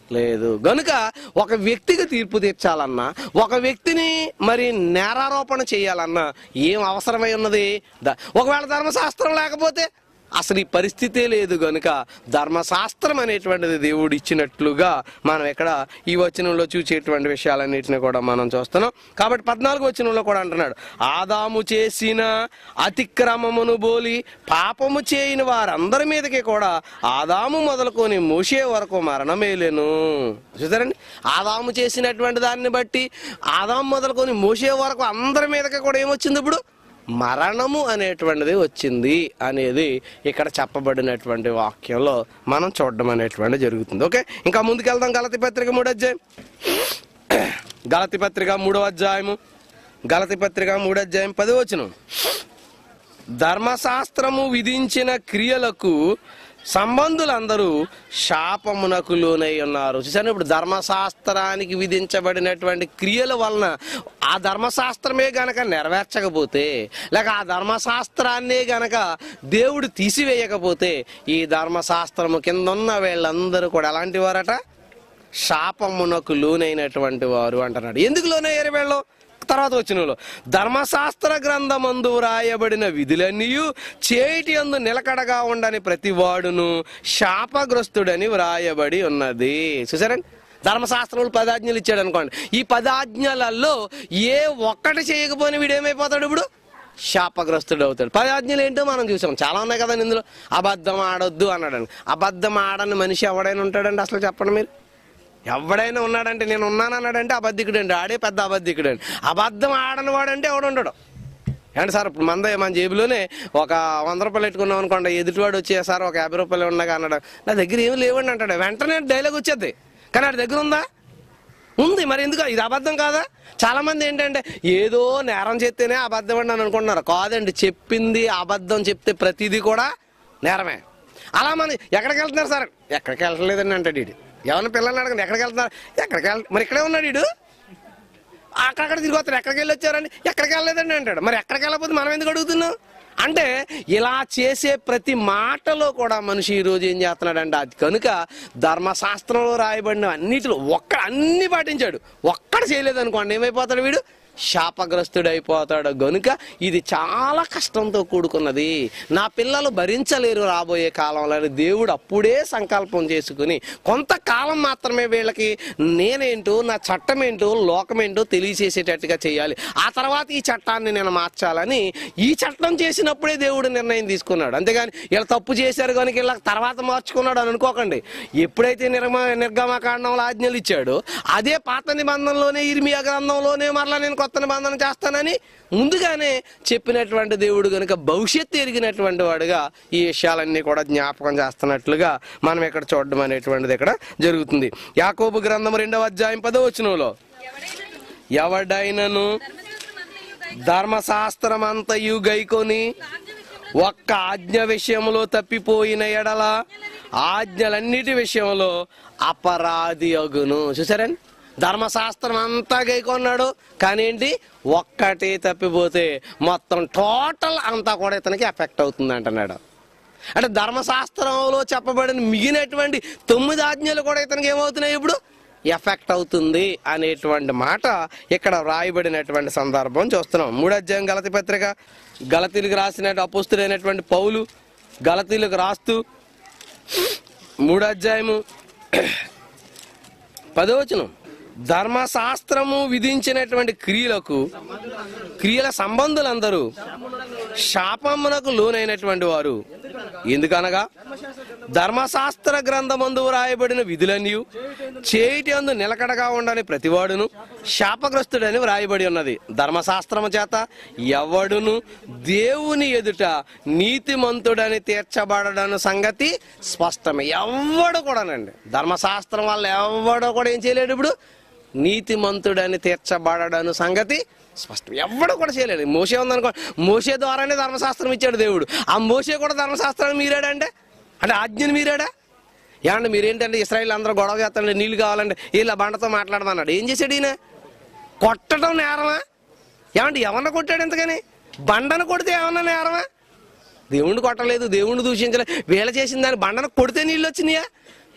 లేదు గనుక ఒక వ్యక్తికి తీర్పు తీర్చాలన్నా ఒక వ్యక్తిని మరి నేరారోపణ చేయాలన్నా ఏం అవసరమై ఉన్నది ద- ఒకవేళ ధర్మశాస్త్రం లేకపోతే అసలు ఈ పరిస్థితే లేదు గనుక ధర్మశాస్త్రం అనేటువంటిది దేవుడు ఇచ్చినట్లుగా మనం ఇక్కడ ఈ వచనంలో చూసేటువంటి విషయాలన్నిటిని కూడా మనం చూస్తున్నాం కాబట్టి పద్నాలుగు వచనంలో కూడా అంటున్నాడు ఆదాము చేసిన అతిక్రమమును బోలి పాపము చేయని వారందరి మీదకి కూడా ఆదాము మొదలుకొని మూసే వరకు మరణమేలేను చూసారండి ఆదాము చేసినటువంటి దాన్ని బట్టి ఆదాము మొదలుకొని మూసే వరకు అందరి మీదకి కూడా ఏమొచ్చింది ఇప్పుడు మరణము అనేటువంటిది వచ్చింది అనేది ఇక్కడ చెప్పబడినటువంటి వాక్యంలో మనం చూడడం అనేటువంటి జరుగుతుంది ఓకే ఇంకా ముందుకెళ్దాం గలతి పత్రిక మూడో అధ్యాయం గలతి పత్రిక మూడో అధ్యాయము గలతి పత్రిక మూడో అధ్యాయం పది వచనం ధర్మశాస్త్రము విధించిన క్రియలకు సంబంధులందరూ శాపమునకు లోనై ఉన్నారు చూసాను ఇప్పుడు ధర్మశాస్త్రానికి విధించబడినటువంటి క్రియల వలన ఆ ధర్మశాస్త్రమే గనక నెరవేర్చకపోతే లేక ఆ ధర్మశాస్త్రాన్నే గనక దేవుడు తీసివేయకపోతే ఈ ధర్మశాస్త్రము కింద ఉన్న వీళ్ళందరూ కూడా ఎలాంటి వారట శాపమునకు లోనైనటువంటి వారు అంటున్నాడు ఎందుకు లోనయ్యారు వీళ్ళు తర్వాత వచ్చినలో ధర్మశాస్త్ర గ్రంథమందు వ్రాయబడిన విధులన్నీ చేటి అందు నిలకడగా ఉండని ప్రతి వాడును శాపగ్రస్తుడని వ్రాయబడి ఉన్నది చూసారండి ధర్మశాస్త్రములు పదాజ్ఞలు ఇచ్చాడు అనుకోండి ఈ పదాజ్ఞలలో ఏ ఒక్కటి చేయకపోయిన వీడు ఏమైపోతాడు ఇప్పుడు శాపగ్రస్తుడు అవుతాడు పదాజ్ఞలు ఏంటో మనం చూసాం చాలా ఉన్నాయి కదండి ఇందులో అబద్ధం ఆడొద్దు అన్నాడండి అబద్ధం ఆడని మనిషి ఎవడైనా ఉంటాడండి అసలు చెప్పండి మీరు ఎవడైనా ఉన్నాడంటే నేను ఉన్నాను అన్నాడంటే అబద్ధికుడు అండి ఆడే పెద్ద అబద్ధికుడు అండి అబద్ధం ఆడని వాడంటే ఎవడు ఉండడు ఏంటి సార్ ఇప్పుడు మంద మన జేబులోనే ఒక వంద రూపాయలు పెట్టుకున్నాం అనుకోండి ఎదుటివాడు వచ్చే సార్ ఒక యాభై రూపాయలు ఉన్నాగా అన్నాడు నా దగ్గర ఏమి లేవండి అంటాడు వెంటనే డైలాగ్ వచ్చేది కానీ ఆడి దగ్గర ఉందా ఉంది మరి ఎందుకు ఇది అబద్ధం కాదా చాలా మంది ఏంటంటే ఏదో నేరం చెప్తేనే అబద్ధం అండి అని అనుకుంటున్నారు కాదండి చెప్పింది అబద్ధం చెప్తే ప్రతిదీ కూడా నేరమే అలా మంది ఎక్కడికి వెళ్తున్నారు సార్ ఎక్కడికి వెళ్ళలేదండి అంటాడు వీడు ఎవరిని పిల్లల్ని అడగండి ఎక్కడికి వెళ్తున్నారు ఎక్కడికి వెళ్ మరి ఇక్కడే ఉన్నాడు వీడు అక్కడక్కడ తిరిగి వస్తారు ఎక్కడికి వెళ్ళి వచ్చారండి ఎక్కడికి వెళ్ళలేదండి అంటాడు మరి ఎక్కడికి వెళ్ళకపోతే మనం ఎందుకు అడుగుతున్నాం అంటే ఇలా చేసే ప్రతి మాటలో కూడా మనిషి ఈ రోజు ఏం చేస్తున్నాడంటే అది కనుక ధర్మశాస్త్రంలో రాయబడిన అన్నిటిలో ఒక్క అన్ని పాటించాడు ఒక్కడ చేయలేదు అనుకోండి ఏమైపోతాడు వీడు శాపగ్రస్తుడు అయిపోతాడు గనుక ఇది చాలా కష్టంతో కూడుకున్నది నా పిల్లలు భరించలేరు రాబోయే కాలంలో అని దేవుడు అప్పుడే సంకల్పం చేసుకుని కొంతకాలం మాత్రమే వీళ్ళకి నేనేంటో నా చట్టం ఏంటో లోకమేంటో తెలియచేసేటట్టుగా చేయాలి ఆ తర్వాత ఈ చట్టాన్ని నేను మార్చాలని ఈ చట్టం చేసినప్పుడే దేవుడు నిర్ణయం తీసుకున్నాడు అంతేగాని వీళ్ళు తప్పు చేశారు కనుక ఇలా తర్వాత మార్చుకున్నాడు అని అనుకోకండి ఎప్పుడైతే నిర్మ నిర్గమకాండంలో ఆజ్ఞలు ఇచ్చాడో అదే పాత నిబంధనలోనే ఇర్మియా గ్రంథంలోనే మరలా నేను కొత్త నిబంధన చేస్తానని ముందుగానే చెప్పినటువంటి దేవుడు గనుక భవిష్యత్తు ఎరిగినటువంటి వాడుగా ఈ విషయాలన్నీ కూడా జ్ఞాపకం చేస్తున్నట్లుగా మనం ఇక్కడ చూడడం అనేటువంటిది ఇక్కడ జరుగుతుంది యాకోబు గ్రంథం రెండవ అధ్యాయం పదో వచనంలో ఎవడైనను ధర్మశాస్త్రమంతయు గైకొని ఒక్క ఆజ్ఞ విషయంలో తప్పిపోయిన ఎడల ఆజ్ఞలన్నిటి విషయంలో అపరాధి అగును చూసారండి ధర్మశాస్త్రం అంతా గైకొన్నాడు కానీ ఏంటి ఒక్కటి తప్పిపోతే మొత్తం టోటల్ అంతా కూడా ఇతనికి ఎఫెక్ట్ అవుతుంది అంటున్నాడు అంటే ధర్మశాస్త్రంలో చెప్పబడిన మిగిలినటువంటి తొమ్మిది ఆజ్ఞలు కూడా ఇతనికి ఏమవుతున్నాయి ఇప్పుడు ఎఫెక్ట్ అవుతుంది అనేటువంటి మాట ఇక్కడ వ్రాయబడినటువంటి సందర్భం చూస్తున్నాం మూడు అధ్యాయం గలతి పత్రిక గలతీలకు రాసిన అపుస్తుడైనటువంటి పౌలు గలతీలకు రాస్తూ మూడు అధ్యాయము పదవచనం ధర్మశాస్త్రము విధించినటువంటి క్రియలకు క్రియల సంబంధులందరూ శాపమునకు లోనైనటువంటి వారు ఎందుకనగా ధర్మశాస్త్ర గ్రంథమందు వ్రాయబడిన విధులన్నీ చేయిటి అందు నిలకడగా ఉండని ప్రతివాడును శాపగ్రస్తుడని వ్రాయబడి ఉన్నది ధర్మశాస్త్రము చేత ఎవడును దేవుని ఎదుట నీతిమంతుడని తీర్చబడడను సంగతి స్పష్టమే ఎవడు కూడానండి ధర్మశాస్త్రం వల్ల ఎవడో కూడా ఏం చేయలేడు ఇప్పుడు నీతిమంతుడని తీర్చబడడను సంగతి స్పష్టం ఎవడు కూడా చేయలేడు మోసే ఉందనుకో మోసే ద్వారానే ధర్మశాస్త్రం ఇచ్చాడు దేవుడు ఆ మోసే కూడా ధర్మశాస్త్రాన్ని మీరాడంటే అంటే ఆజ్ఞని మీరాడా ఏమంటే మీరేంటంటే ఇస్రాయిల్ అందరూ గొడవ చేస్తాండి నీళ్ళు కావాలంటే వీళ్ళ బండతో మాట్లాడమన్నాడు ఏం చేశాడు ఈయన కొట్టడం నేరమా ఏమంటే ఎవరిని కొట్టాడు ఎంతకని బండను కొడితే ఏమన్నా నేరమా దేవుణ్ణి కొట్టలేదు దేవుణ్ణి దూషించలేదు వీళ్ళ చేసిన దాన్ని బండను కొడితే నీళ్ళు వచ్చినాయా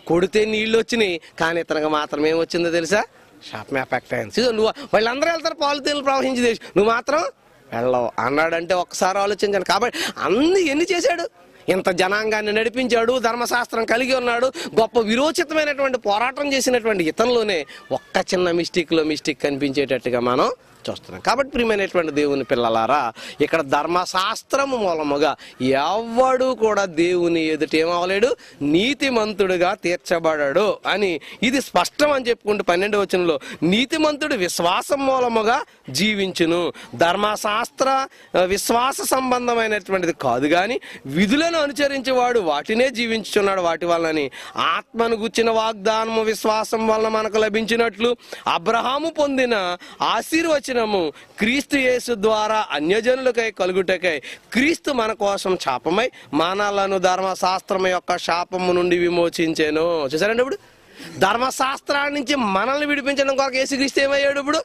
కొడితే నీళ్ళు వచ్చినాయి కానీ ఇతనికి మాత్రం ఏం వచ్చిందో తెలుసా శాపం ఎఫెక్ట్ అయింది ఇదిగో నువ్వు వాళ్ళందరూ వెళ్తారు పాలితీన్లు ప్రవహించి దేశం నువ్వు మాత్రం వెళ్ళవు అన్నాడంటే ఒక్కసారి ఆలోచించండి కాబట్టి అన్ని ఎన్ని చేశాడు ఇంత జనాంగాన్ని నడిపించాడు ధర్మశాస్త్రం కలిగి ఉన్నాడు గొప్ప విరోచితమైనటువంటి పోరాటం చేసినటువంటి ఇతనిలోనే ఒక్క చిన్న మిస్టేక్లో మిస్టేక్ కనిపించేటట్టుగా మనం చూస్తున్నాం కాబట్టి ప్రియమైనటువంటి దేవుని పిల్లలారా ఇక్కడ ధర్మశాస్త్రము మూలముగా ఎవ్వడు కూడా దేవుని ఎదుట ఏమవలేడు నీతిమంతుడుగా తీర్చబడడు అని ఇది స్పష్టం అని చెప్పుకుంటూ పన్నెండు వచనంలో నీతిమంతుడు విశ్వాసం మూలముగా జీవించును ధర్మశాస్త్ర ఆ, విశ్వాస సంబంధమైనటువంటిది కాదు కానీ విధులను అనుసరించేవాడు వాటినే జీవించుచున్నాడు వాటి వలనని ఆత్మను గుచ్చిన వాగ్దానము విశ్వాసం వలన మనకు లభించినట్లు అబ్రహాము పొందిన ఆశీర్వచనము క్రీస్తు యేసు ద్వారా అన్యజనులకై కలుగుటకై క్రీస్తు మన కోసం శాపమై మానాలను ధర్మశాస్త్రం యొక్క శాపము నుండి విమోచించాను చూసారండి ఇప్పుడు ధర్మశాస్త్రాన్ని నుంచి మనల్ని విడిపించడం కొరకు యేసుక్రీస్తు ఏమయ్యాడు ఇప్పుడు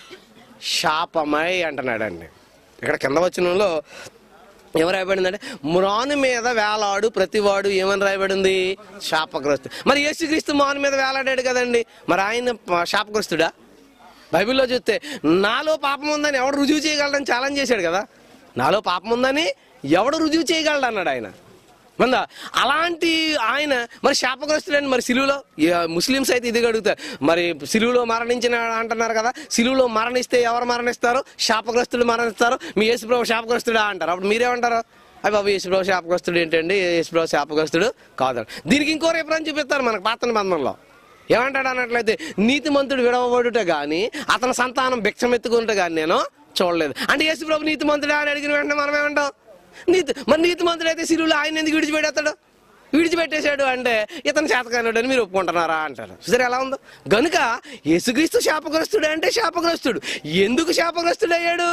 శాపమై అంటున్నాడండి ఇక్కడ కింద వచ్చినంలో ఏం రాయబడిందంటే మురాను మీద వేలాడు ప్రతివాడు ఏమని రాయబడింది శాపగ్రస్తు మరి యేసుక్రీస్తు మాను మీద వేలాడాడు కదండి మరి ఆయన శాపగ్రస్తుడా బైబిల్లో చూస్తే నాలో పాపం ఉందని ఎవడు రుజువు చేయగలడని ఛాలెంజ్ చేశాడు కదా నాలో పాపం ఉందని ఎవడు రుజువు చేయగలడు అన్నాడు ఆయన మందా అలాంటి ఆయన మరి శాపగ్రస్తుడని మరి సిలువులో ఈ ముస్లిమ్స్ అయితే ఇది అడుగుతారు మరి సిలువులో మరణించిన అంటున్నారు కదా సిలువులో మరణిస్తే ఎవరు మరణిస్తారు శాపగ్రస్తుడు మరణిస్తారు మీ యేసుప్రభు శాపగ్రస్తుడా అంటారు అప్పుడు మీరేమంటారు అవి బాబు యేసుప్రభు శాపగ్రస్తుడు ఏంటండి యేసుప్రభు శాపగ్రస్తుడు కాదు దీనికి ఇంకో రేపరని చూపిస్తారు మనకు పాత నిబంధనలో ఏమంటాడు అన్నట్లయితే నీతిమంతుడు విడవబడుట గాని అతని సంతానం భిక్షమెత్తుకుంటే గాని నేను చూడలేదు అంటే యేసుప్రభు నీతిమంతుడా అని అడిగిన వెంటనే మనం ఏమంటాం నీతి మరి నీతిమంతుడు అయితే సిలువులో ఆయన ఎందుకు విడిచిపెడతాడు విడిచిపెట్టేశాడు అంటే ఇతను శాతకానుడు అని మీరు ఒప్పుకుంటున్నారా అంటారు సరే ఎలా ఉందో గనుక యేసుక్రీస్తు శాపగ్రస్తుడు అంటే శాపగ్రస్తుడు ఎందుకు శాపగ్రస్తుడు అయ్యాడు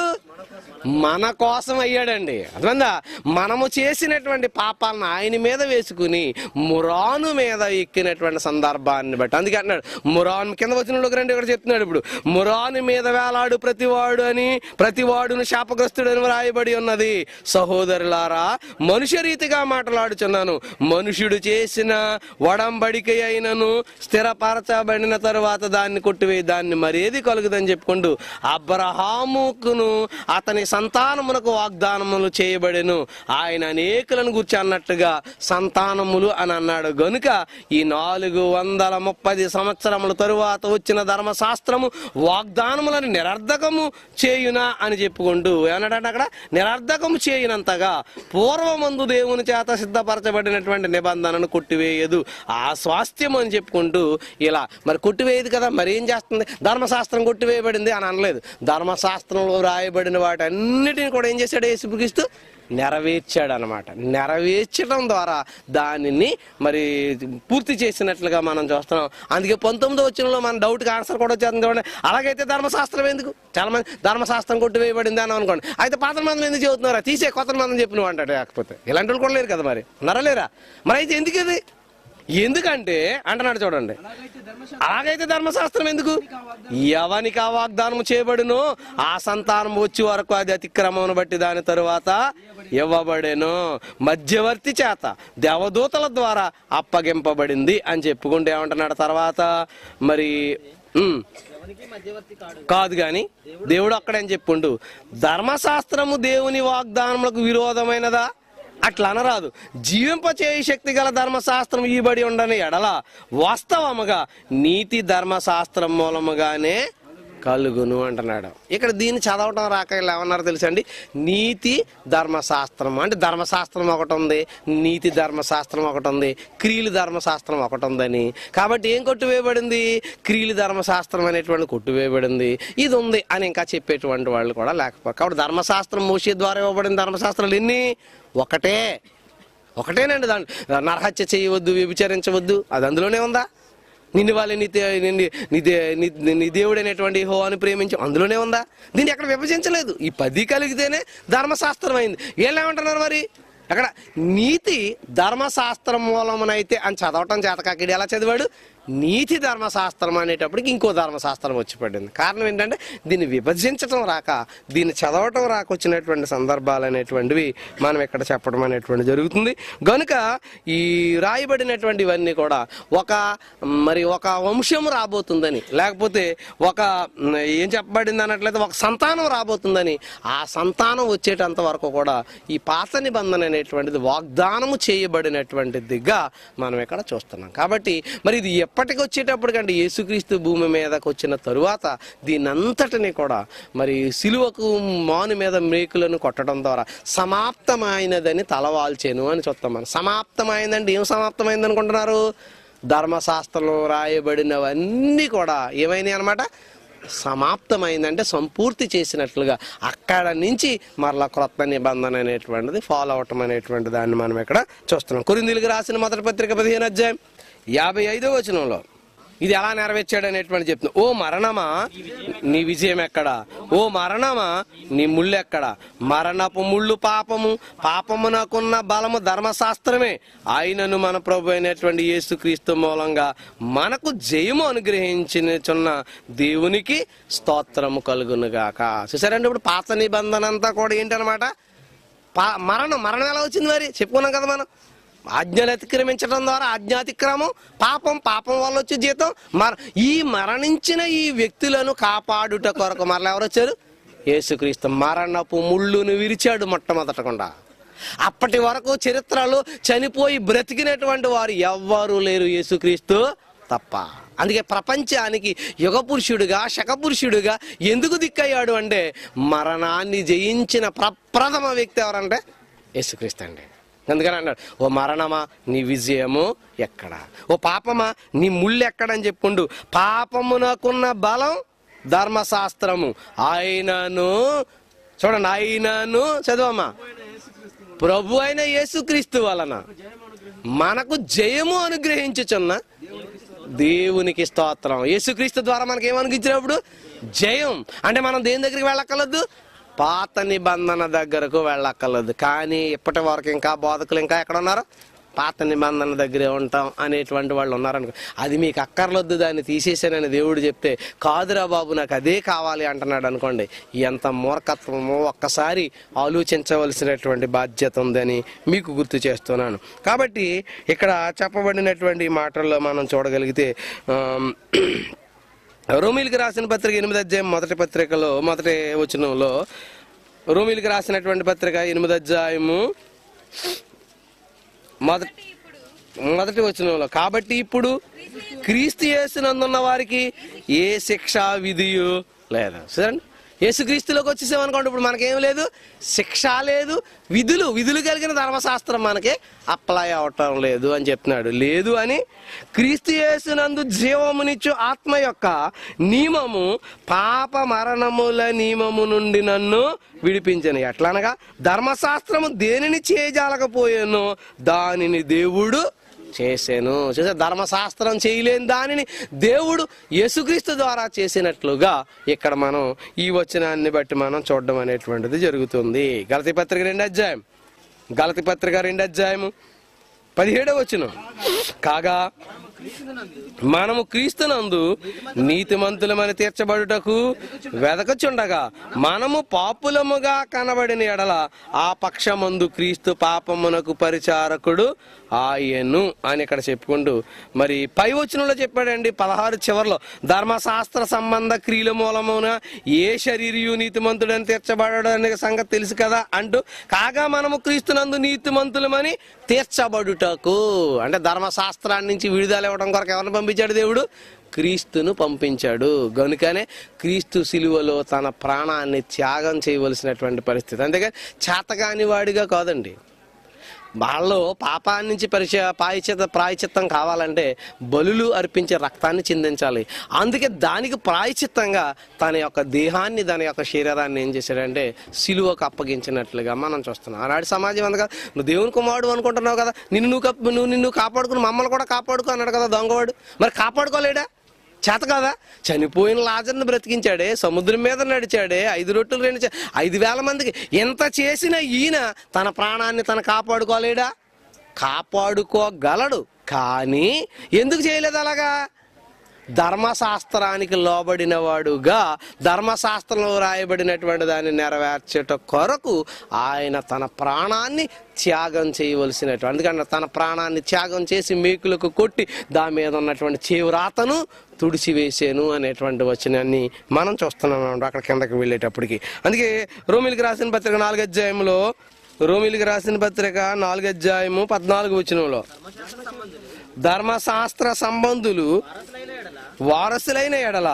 మన కోసం అయ్యాడండి అర్థమైందా మనము చేసినటువంటి పాపాలను ఆయన మీద వేసుకుని మురాను మీద ఎక్కినటువంటి సందర్భాన్ని బట్టి అందుకే అంటున్నాడు మురాను కింద వచ్చిన రెండు ఇక్కడ చెప్తున్నాడు ఇప్పుడు మురాను మీద వేలాడు ప్రతివాడు అని ప్రతివాడును శాపగ్రస్తుడు అని వ్రాయబడి ఉన్నది సహోదరులారా మనుష్య రీతిగా మాట్లాడుచున్నాను మనుషుడు చేసిన వడంబడిక అయినను స్థిరపరచబడిన తరువాత దాన్ని కొట్టివేయి దాన్ని మరేది కలుగుదని చెప్పుకుంటూ అబ్రహాముకును అతని సంతానమునకు వాగ్దానములు చేయబడెను ఆయన అనేకులను గుర్చి అన్నట్టుగా సంతానములు అని అన్నాడు గనుక ఈ నాలుగు వందల ముప్పది సంవత్సరముల తరువాత వచ్చిన ధర్మశాస్త్రము వాగ్దానములను నిరర్ధకము చేయునా అని చెప్పుకుంటూ ఏమన్నాడంటే అక్కడ నిరర్ధకము చేయనంతగా పూర్వమందు దేవుని చేత సిద్ధపరచబడినటువంటి నిబంధనను కొట్టివేయదు ఆ స్వాస్థ్యం అని చెప్పుకుంటూ ఇలా మరి కొట్టివేయదు కదా మరి ఏం చేస్తుంది ధర్మశాస్త్రం కొట్టివేయబడింది అని అనలేదు ధర్మశాస్త్రంలో రాయబడిన వాటన్నిటిని కూడా ఏం చేశాడు యేసుక్రీస్తు నెరవేర్చాడు అనమాట నెరవేర్చడం ద్వారా దానిని మరి పూర్తి చేసినట్లుగా మనం చూస్తున్నాం అందుకే పంతొమ్మిదో వచ్చినలో మన డౌట్కి ఆన్సర్ కూడా వచ్చేస్తుంది చూడండి అలాగైతే ధర్మశాస్త్రం ఎందుకు చాలా మంది ధర్మశాస్త్రం కొట్టివేయబడింది అని అనుకోండి అయితే పాత మందం ఎందుకు చెబుతున్నారా తీసే కొత్త మందం చెప్పిన అంటాడు కాకపోతే ఇలాంటి వాళ్ళు కూడా లేరు కదా మరి ఉన్నారా లేరా మరి అయితే ఎందుకు ఇది ఎందుకంటే అంటున్నాడు చూడండి అలాగైతే ధర్మశాస్త్రం ఎందుకు ఎవనికి ఆ వాగ్దానం చేయబడును ఆ సంతానం వచ్చే వరకు అది అతిక్రమమును బట్టి దాని తరువాత ఇవ్వబడేను మధ్యవర్తి చేత దేవదూతల ద్వారా అప్పగింపబడింది అని చెప్పుకుంటే ఏమంటున్నాడు తర్వాత మరి ఉమ్, కాదు గాని దేవుడు అక్కడని చెప్పుండు ధర్మశాస్త్రము దేవుని వాగ్దానములకు విరోధమైనదా అట్లా అనరాదు జీవింపచేయ శక్తి గల ధర్మశాస్త్రం ఈబడి ఉండని ఎడల వాస్తవముగా నీతి ధర్మశాస్త్రం మూలముగానే కలుగును అంటున్నాడు ఇక్కడ దీన్ని చదవటం రాక ఇలా ఏమన్నారు తెలుసండి నీతి ధర్మశాస్త్రం అంటే ధర్మశాస్త్రం ఒకటి ఉంది నీతి ధర్మశాస్త్రం ఒకటి ఉంది క్రియలు ధర్మశాస్త్రం ఒకటి ఉందని కాబట్టి ఏం కొట్టువేయబడింది క్రియలు ధర్మశాస్త్రం అనేటువంటి కొట్టువేయబడింది ఇది ఉంది అని ఇంకా చెప్పేటువంటి వాళ్ళు కూడా లేకపోతే కాబట్టి ధర్మశాస్త్రం మూసే ద్వారా ఇవ్వబడిన ధర్మశాస్త్రాలు ఎన్ని ఒకటే ఒకటేనండి దాంట్లో నరహత్య చేయవద్దు వ్యభిచరించవద్దు అది అందులోనే ఉందా నిన్ను వాళ్ళ నీ దే- నిన్ను- నీ దే- నీ- నీ దేవుడు అనేటువంటి హోవాని ప్రేమించం అందులోనే ఉందా దీన్ని ఎక్కడ విభజించలేదు ఈ పది కలిగితేనే ధర్మశాస్త్రం అయింది వీళ్ళు ఏమంటున్నారు మరి అక్కడ నీతి ధర్మశాస్త్రం మూలమునైతే అని చదవటం చేతకాకిడు ఎలా చదివాడు నీతి ధర్మశాస్త్రం అనేటప్పటికి ఇంకో ధర్మశాస్త్రం వచ్చి పడింది కారణం ఏంటంటే దీన్ని విభజించటం రాక దీన్ని చదవటం రాక వచ్చినటువంటి సందర్భాలు అనేటువంటివి మనం ఇక్కడ చెప్పడం అనేటువంటి జరుగుతుంది గనుక ఈ రాయబడినటువంటి ఇవన్నీ కూడా ఒక మరి ఒక వంశం రాబోతుందని లేకపోతే ఒక మ్, ఏం చెప్పబడింది అన్నట్లయితే ఒక సంతానం రాబోతుందని ఆ సంతానం వచ్చేటంత వరకు కూడా ఈ పాత నిబంధన అనేటువంటిది వాగ్దానము చేయబడినటువంటిదిగా మనం ఇక్కడ చూస్తున్నాం కాబట్టి మరి ఇది ఎప్పటికి వచ్చేటప్పటికంటే యేసుక్రీస్తు భూమి మీదకి వచ్చిన తరువాత దీనంతటిని కూడా మరి సిలువకు మాను మీద మేకులను కొట్టడం ద్వారా సమాప్తమైనదని తలవాల్చేను అని చూస్తాం మనం సమాప్తమైందంటే ఏం సమాప్తమైంది అనుకుంటున్నారు ధర్మశాస్త్రంలో రాయబడినవన్నీ కూడా ఏమైనాయి అనమాట సమాప్తమైందంటే సంపూర్తి చేసినట్లుగా అక్కడ నుంచి మరలా క్రొత్త నిబంధన అనేటువంటిది ఫాలో అవటం అనేటువంటి దాన్ని మనం ఇక్కడ చూస్తున్నాం కొరిందీలకు రాసిన మొదటి పత్రిక పదిహేను అధ్యాయం యాభై ఐదో వచనంలో ఇది ఎలా నెరవేర్చాడు అనేటువంటి చెప్తుంది ఓ మరణమా నీ విజయం ఎక్కడ ఓ మరణమా నీ ముళ్ళు ఎక్కడ మరణపు ముళ్ళు పాపము పాపమునకున్న బలము ధర్మశాస్త్రమే ఆయనను మన ప్రభు అయినటువంటి యేసుక్రీస్తు మూలంగా మనకు జయము అనుగ్రహించినచున్న దేవునికి స్తోత్రము కలుగునుగాక చూసారండి ఇప్పుడు పాత నిబంధన అంతా కూడా ఏంటనమాట పా మరణం మరణం ఎలా వచ్చింది మరి చెప్పుకున్నాం కదా మనం ఆజ్ఞలు అతిక్రమించడం ద్వారా ఆజ్ఞాతిక్రమం పాపం పాపం వల్ల వచ్చే జీతం మర ఈ మరణించిన ఈ వ్యక్తులను కాపాడుట కొరకు మరలా ఎవరు వచ్చారు యేసుక్రీస్తు మరణపు ముళ్ళును విరిచాడు మొట్టమొదటకుండా అప్పటి వరకు చరిత్రలో చనిపోయి బ్రతికినటువంటి వారు ఎవ్వరూ లేరు యేసుక్రీస్తు తప్ప అందుకే ప్రపంచానికి యుగ పురుషుడుగా శకపురుషుడుగా ఎందుకు దిక్కయ్యాడు అంటే మరణాన్ని జయించిన ప్రప్రథమ వ్యక్తి ఎవరంటే యేసుక్రీస్తు అండి అందుకని అన్నాడు ఓ మరణమా నీ విజయము ఎక్కడ ఓ పాపమా నీ ముళ్ళు ఎక్కడని చెప్పుండు పాపమునకున్న బలం ధర్మశాస్త్రము ఆయనను చూడండి ఆయనను చదవమ్మా ప్రభు అయిన యేసుక్రీస్తు వలన మనకు జయము అనుగ్రహించుచున్న దేవునికి స్తోత్రం యేసుక్రీస్తు ద్వారా మనకి ఏమనుగించినప్పుడు జయం అంటే మనం దేని దగ్గరికి వెళ్ళక్కర్లేదు పాత నిబంధన దగ్గరకు వెళ్ళక్కర్లేదు కానీ ఇప్పటి వరకు ఇంకా బోధకులు ఇంకా ఎక్కడ ఉన్నారు పాత నిబంధన దగ్గరే ఉంటాం అనేటువంటి వాళ్ళు ఉన్నారనుకో అది మీకు అక్కర్లొద్దు దాన్ని తీసేసానని దేవుడు చెప్తే కాదురా బాబు నాకు అదే కావాలి అంటున్నాడు అనుకోండి ఎంత మూర్ఖత్వమో ఒక్కసారి ఆలోచించవలసినటువంటి బాధ్యత ఉందని మీకు గుర్తు చేస్తున్నాను కాబట్టి ఇక్కడ చెప్పబడినటువంటి మాటల్లో మనం చూడగలిగితే ఆమ్, రోమిలికి రాసిన పత్రిక ఎనిమిది అధ్యాయం మొదటి పత్రికలో మొదటి వచనంలో రోమిలికి రాసినటువంటి పత్రిక ఎనిమిది అధ్యాయము మొదటి మొదటి వచనంలో కాబట్టి ఇప్పుడు క్రీస్తు యేసునందున్న వారికి ఏ శిక్షా విధియు లేదు సరేండి యేసుక్రీస్తులోకి వచ్చేసామనుకోండి ఇప్పుడు మనకేం లేదు శిక్ష లేదు విధులు విధులు కలిగిన ధర్మశాస్త్రం మనకి అప్లై అవటం లేదు అని చెప్తున్నాడు లేదు అని క్రీస్తు యేసునందు జీవమునిచ్చు ఆత్మ యొక్క నియమము పాప మరణముల నియమము నుండి నన్ను విడిపించను ఎట్లనగా ధర్మశాస్త్రము దేనిని చేయజాలకపోయానో దానిని దేవుడు చేశాను చూసా ధర్మశాస్త్రం చేయలేని దానిని దేవుడు యేసుక్రీస్తు ద్వారా చేసినట్లుగా ఇక్కడ మనం ఈ వచనాన్ని బట్టి మనం చూడడం అనేటువంటిది జరుగుతుంది గలతి పత్రిక రెండు అధ్యాయం గలతి పత్రిక రెండు అధ్యాయము పదిహేడవ వచనం కాగా మనము క్రీస్తునందు నీతిమంతులమని తీర్చబడుటకు వెదకచుండగా మనము పాపులముగా కనబడిన ఎడల ఆ పక్షమందు క్రీస్తు పాపమునకు పరిచారకుడు ఆయను అని ఇక్కడ చెప్పుకుంటూ మరి పై వచనంలో చెప్పాడండి పదహారు చివరిలో ధర్మశాస్త్ర సంబంధ క్రియల మూలమున ఏ శరీరయు నీతిమంతుడని తీర్చబడడం అనే సంగతి తెలుసు కదా అంటూ కాగా మనము క్రీస్తునందు నీతిమంతులమని తీర్చబడుటకు అంటే ధర్మశాస్త్రాన్ని నుంచి విడుదల ఇవ్వడం కొరకు ఎవరిని పంపించాడు దేవుడు క్రీస్తును పంపించాడు గనుకనే క్రీస్తు సిలువలో తన ప్రాణాన్ని త్యాగం చేయవలసినటువంటి పరిస్థితి అంతేగాని చేతగాని వాడిగా కాదండి వాళ్ళలో పాపాన్ని నుంచి పరిచ పాయచిత ప్రాయచిత్తం కావాలంటే బలులు అర్పించే రక్తాన్ని చిందించాలి అందుకే దానికి ప్రాయచిత్తంగా తన యొక్క దేహాన్ని దాని యొక్క శరీరాన్ని ఏం చేశాడంటే సిలువకు అప్పగించినట్లుగా మనం చూస్తున్నాం ఆనాడు సమాజం అంది కదా నువ్వు దేవుని కుమారుడు అనుకుంటున్నావు కదా నిన్ను నువ్వు కప్- నువ్వు నిన్ను కాపాడుకుని మమ్మల్ని కూడా కాపాడుకో అన్నాడు కదా దొంగవాడు మరి కాపాడుకోలేడా చేత కదా చనిపోయిన లాజర్ని బ్రతికించాడే సముద్రం మీద నడిచాడే ఐదు రొట్టెలు రెండు చే- ఐదు వేల మందికి ఎంత చేసిన ఈయన తన ప్రాణాన్ని తన కాపాడుకోలేడా కాపాడుకోగలడు కానీ ఎందుకు చేయలేదు అలాగా ధర్మశాస్త్రానికి లోబడిన వాడుగా ధర్మశాస్త్రంలో రాయబడినటువంటి దాన్ని నెరవేర్చేట కొరకు ఆయన తన ప్రాణాన్ని త్యాగం చేయవలసినటువంటి అందుకంటే తన ప్రాణాన్ని త్యాగం చేసి మేకులకు కొట్టి దాని మీద ఉన్నటువంటి చేవురాతను తుడిచివేసాను అనేటువంటి వచనాన్ని మనం చూస్తున్నాం అన్నమాట అక్కడ కిందకి వెళ్ళేటప్పటికి అందుకే రోమిలికి రాసిన పత్రిక నాలుగు అధ్యాయంలో రోమిలికి రాసిన పత్రిక నాలుగు అధ్యాయము పద్నాలుగు వచనంలో ధర్మశాస్త్ర సంబంధులు వారసులైన ఎడల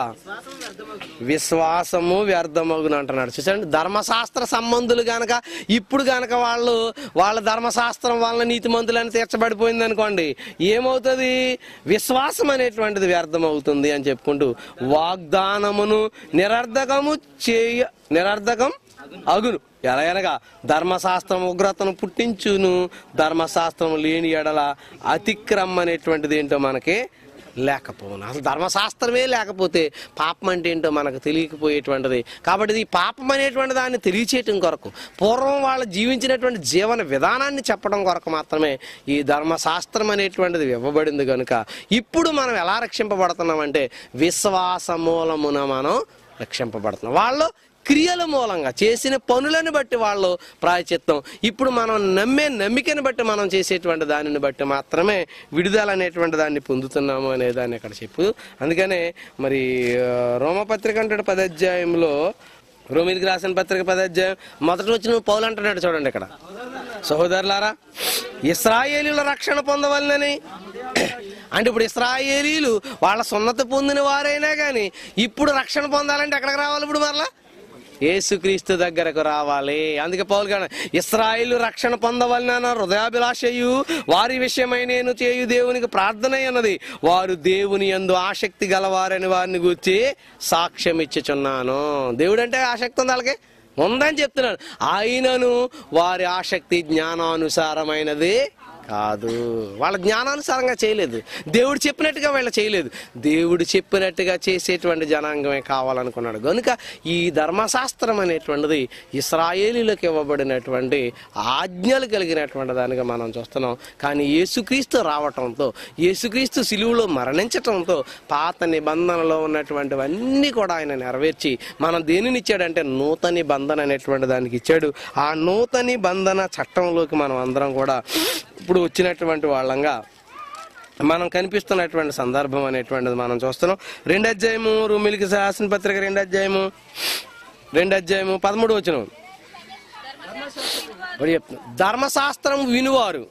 విశ్వాసము వ్యర్థమగును అంటున్నాడు చూసండి ధర్మశాస్త్ర సంబంధులు గనక ఇప్పుడు గనక వాళ్ళు వాళ్ళ ధర్మశాస్త్రం వలన నీతిమంతులని తీర్చబడిపోయింది అనుకోండి ఏమవుతుంది విశ్వాసం అనేటువంటిది వ్యర్థమవుతుంది అని చెప్పుకుంటూ వాగ్దానమును నిరర్ధకము చేయ నిరర్ధకం అగును ఎలా అనగా ధర్మశాస్త్రం ఉగ్రతను పుట్టించును ధర్మశాస్త్రం లేని ఎడల అతిక్రమం అనేటువంటిది ఏంటో మనకి లేకపోను అసలు ధర్మశాస్త్రమే లేకపోతే పాపం అంటే ఏంటో మనకు తెలియకపోయేటువంటిది కాబట్టి ఈ పాపం అనేటువంటి దాన్ని తెలియచేయటం కొరకు పూర్వం వాళ్ళు జీవించినటువంటి జీవన విధానాన్ని చెప్పడం కొరకు మాత్రమే ఈ ధర్మశాస్త్రం అనేటువంటిది ఇవ్వబడింది కనుక ఇప్పుడు మనం ఎలా రక్షింపబడుతున్నామంటే విశ్వాస మూలమున మనం రక్షింపబడుతున్నాం వాళ్ళు క్రియల మూలంగా చేసిన పనులను బట్టి వాళ్ళు ప్రాయచిత్తం ఇప్పుడు మనం నమ్మే నమ్మికను బట్టి మనం చేసేటువంటి దానిని బట్టి మాత్రమే విడుదల అనేటువంటి దాన్ని పొందుతున్నాము అనే దాన్ని అక్కడ చెప్పు అందుకనే మరి ఆ, రోమపత్రిక అంటాడు పదాధ్యాయంలో రోమిలికి రాసిన పత్రిక పదాధ్యాయం మొదటి వచ్చిన పౌలు అంటున్నాడు చూడండి ఇక్కడ సహోదరులారా ఇస్రాయేలీల రక్షణ పొందవలనని అంటే ఇప్పుడు ఇస్రాయేలీలు వాళ్ళ సున్నతి పొందిన వారైనా కానీ ఇప్పుడు రక్షణ పొందాలంటే ఎక్కడికి రావాలి ఇప్పుడు మరలా యేసుక్రీస్తు దగ్గరకు రావాలి అందుకే పౌలు గారు ఇస్రాయిల్ రక్షణ పొందవలన హృదయాభిలాషయు వారి విషయమై నేను చేయు దేవునికి ప్రార్థన అన్నది వారు దేవుని యందు ఆసక్తి గలవారని వారిని గురించి సాక్ష్యం ఇచ్చుచున్నాను దేవుడు అంటే ఆసక్తి ఉంది వాళ్ళకి ఉందని చెప్తున్నాను ఆయనను వారి ఆసక్తి జ్ఞానానుసారమైనది కాదు వాళ్ళ జ్ఞానానుసారంగా చేయలేదు దేవుడు చెప్పినట్టుగా వీళ్ళు చేయలేదు దేవుడు చెప్పినట్టుగా చేసేటువంటి జనాంగమే కావాలనుకున్నాడు కనుక ఈ ధర్మశాస్త్రం అనేటువంటిది ఇస్రాయేలీలకు ఇవ్వబడినటువంటి ఆజ్ఞలు కలిగినటువంటి దానిగా మనం చూస్తున్నాం కానీ యేసుక్రీస్తు రావటంతో యేసుక్రీస్తు సిలువులో మరణించటంతో పాత నిబంధనలో ఉన్నటువంటివన్నీ కూడా ఆయన నెరవేర్చి మనం దేనిని ఇచ్చాడంటే నూతన నిబంధన అనేటువంటి దానికి ఇచ్చాడు ఆ నూతన నిబంధన చట్టంలోకి మనం అందరం కూడా ఇప్పుడు వచ్చినటువంటి వాళ్ళంగా మనం కనిపిస్తున్నటువంటి సందర్భం అనేటువంటిది మనం చూస్తున్నాం రెండు అధ్యాయము రూమిలికి శాసన పత్రిక రెండు అధ్యాయము రెండు అధ్యాయము పదమూడు వచ్చిన ధర్మశాస్త్రం వినువారు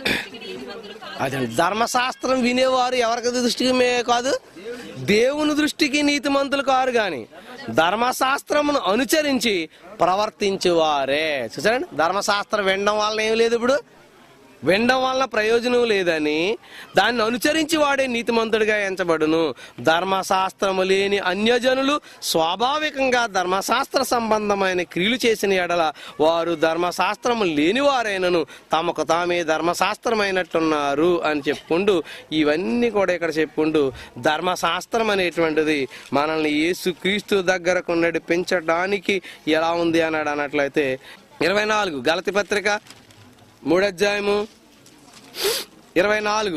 అదే ధర్మశాస్త్రం వినేవారు ఎవరికి దృష్టికి మే కాదు దేవుని దృష్టికి నీతిమంతులు కారు గాని ధర్మశాస్త్రమును అనుసరించి ప్రవర్తించువారే చూసారండి ధర్మశాస్త్రం వినడం వల్ల ఏం లేదు ఇప్పుడు వినడం వల్ల ప్రయోజనం లేదని దాన్ని అనుసరించి వాడే నీతిమంతుడిగా ఎంచబడును ధర్మశాస్త్రము లేని అన్యజనులు స్వాభావికంగా ధర్మశాస్త్ర సంబంధమైన క్రియలు చేసిన ఎడల వారు ధర్మశాస్త్రము లేని వారైనను తమకు తామే ధర్మశాస్త్రమైనట్టున్నారు అని చెప్పుకుంటూ ఇవన్నీ కూడా ఇక్కడ చెప్పుకుంటూ ధర్మశాస్త్రం అనేటువంటిది మనల్ని యేసు క్రీస్తు దగ్గరకు నడిపించడానికి ఎలా ఉంది అన్నాడు అన్నట్లయితే ఇరవై నాలుగు గలతి పత్రిక మూడు అధ్యాయము ఇరవై నాలుగు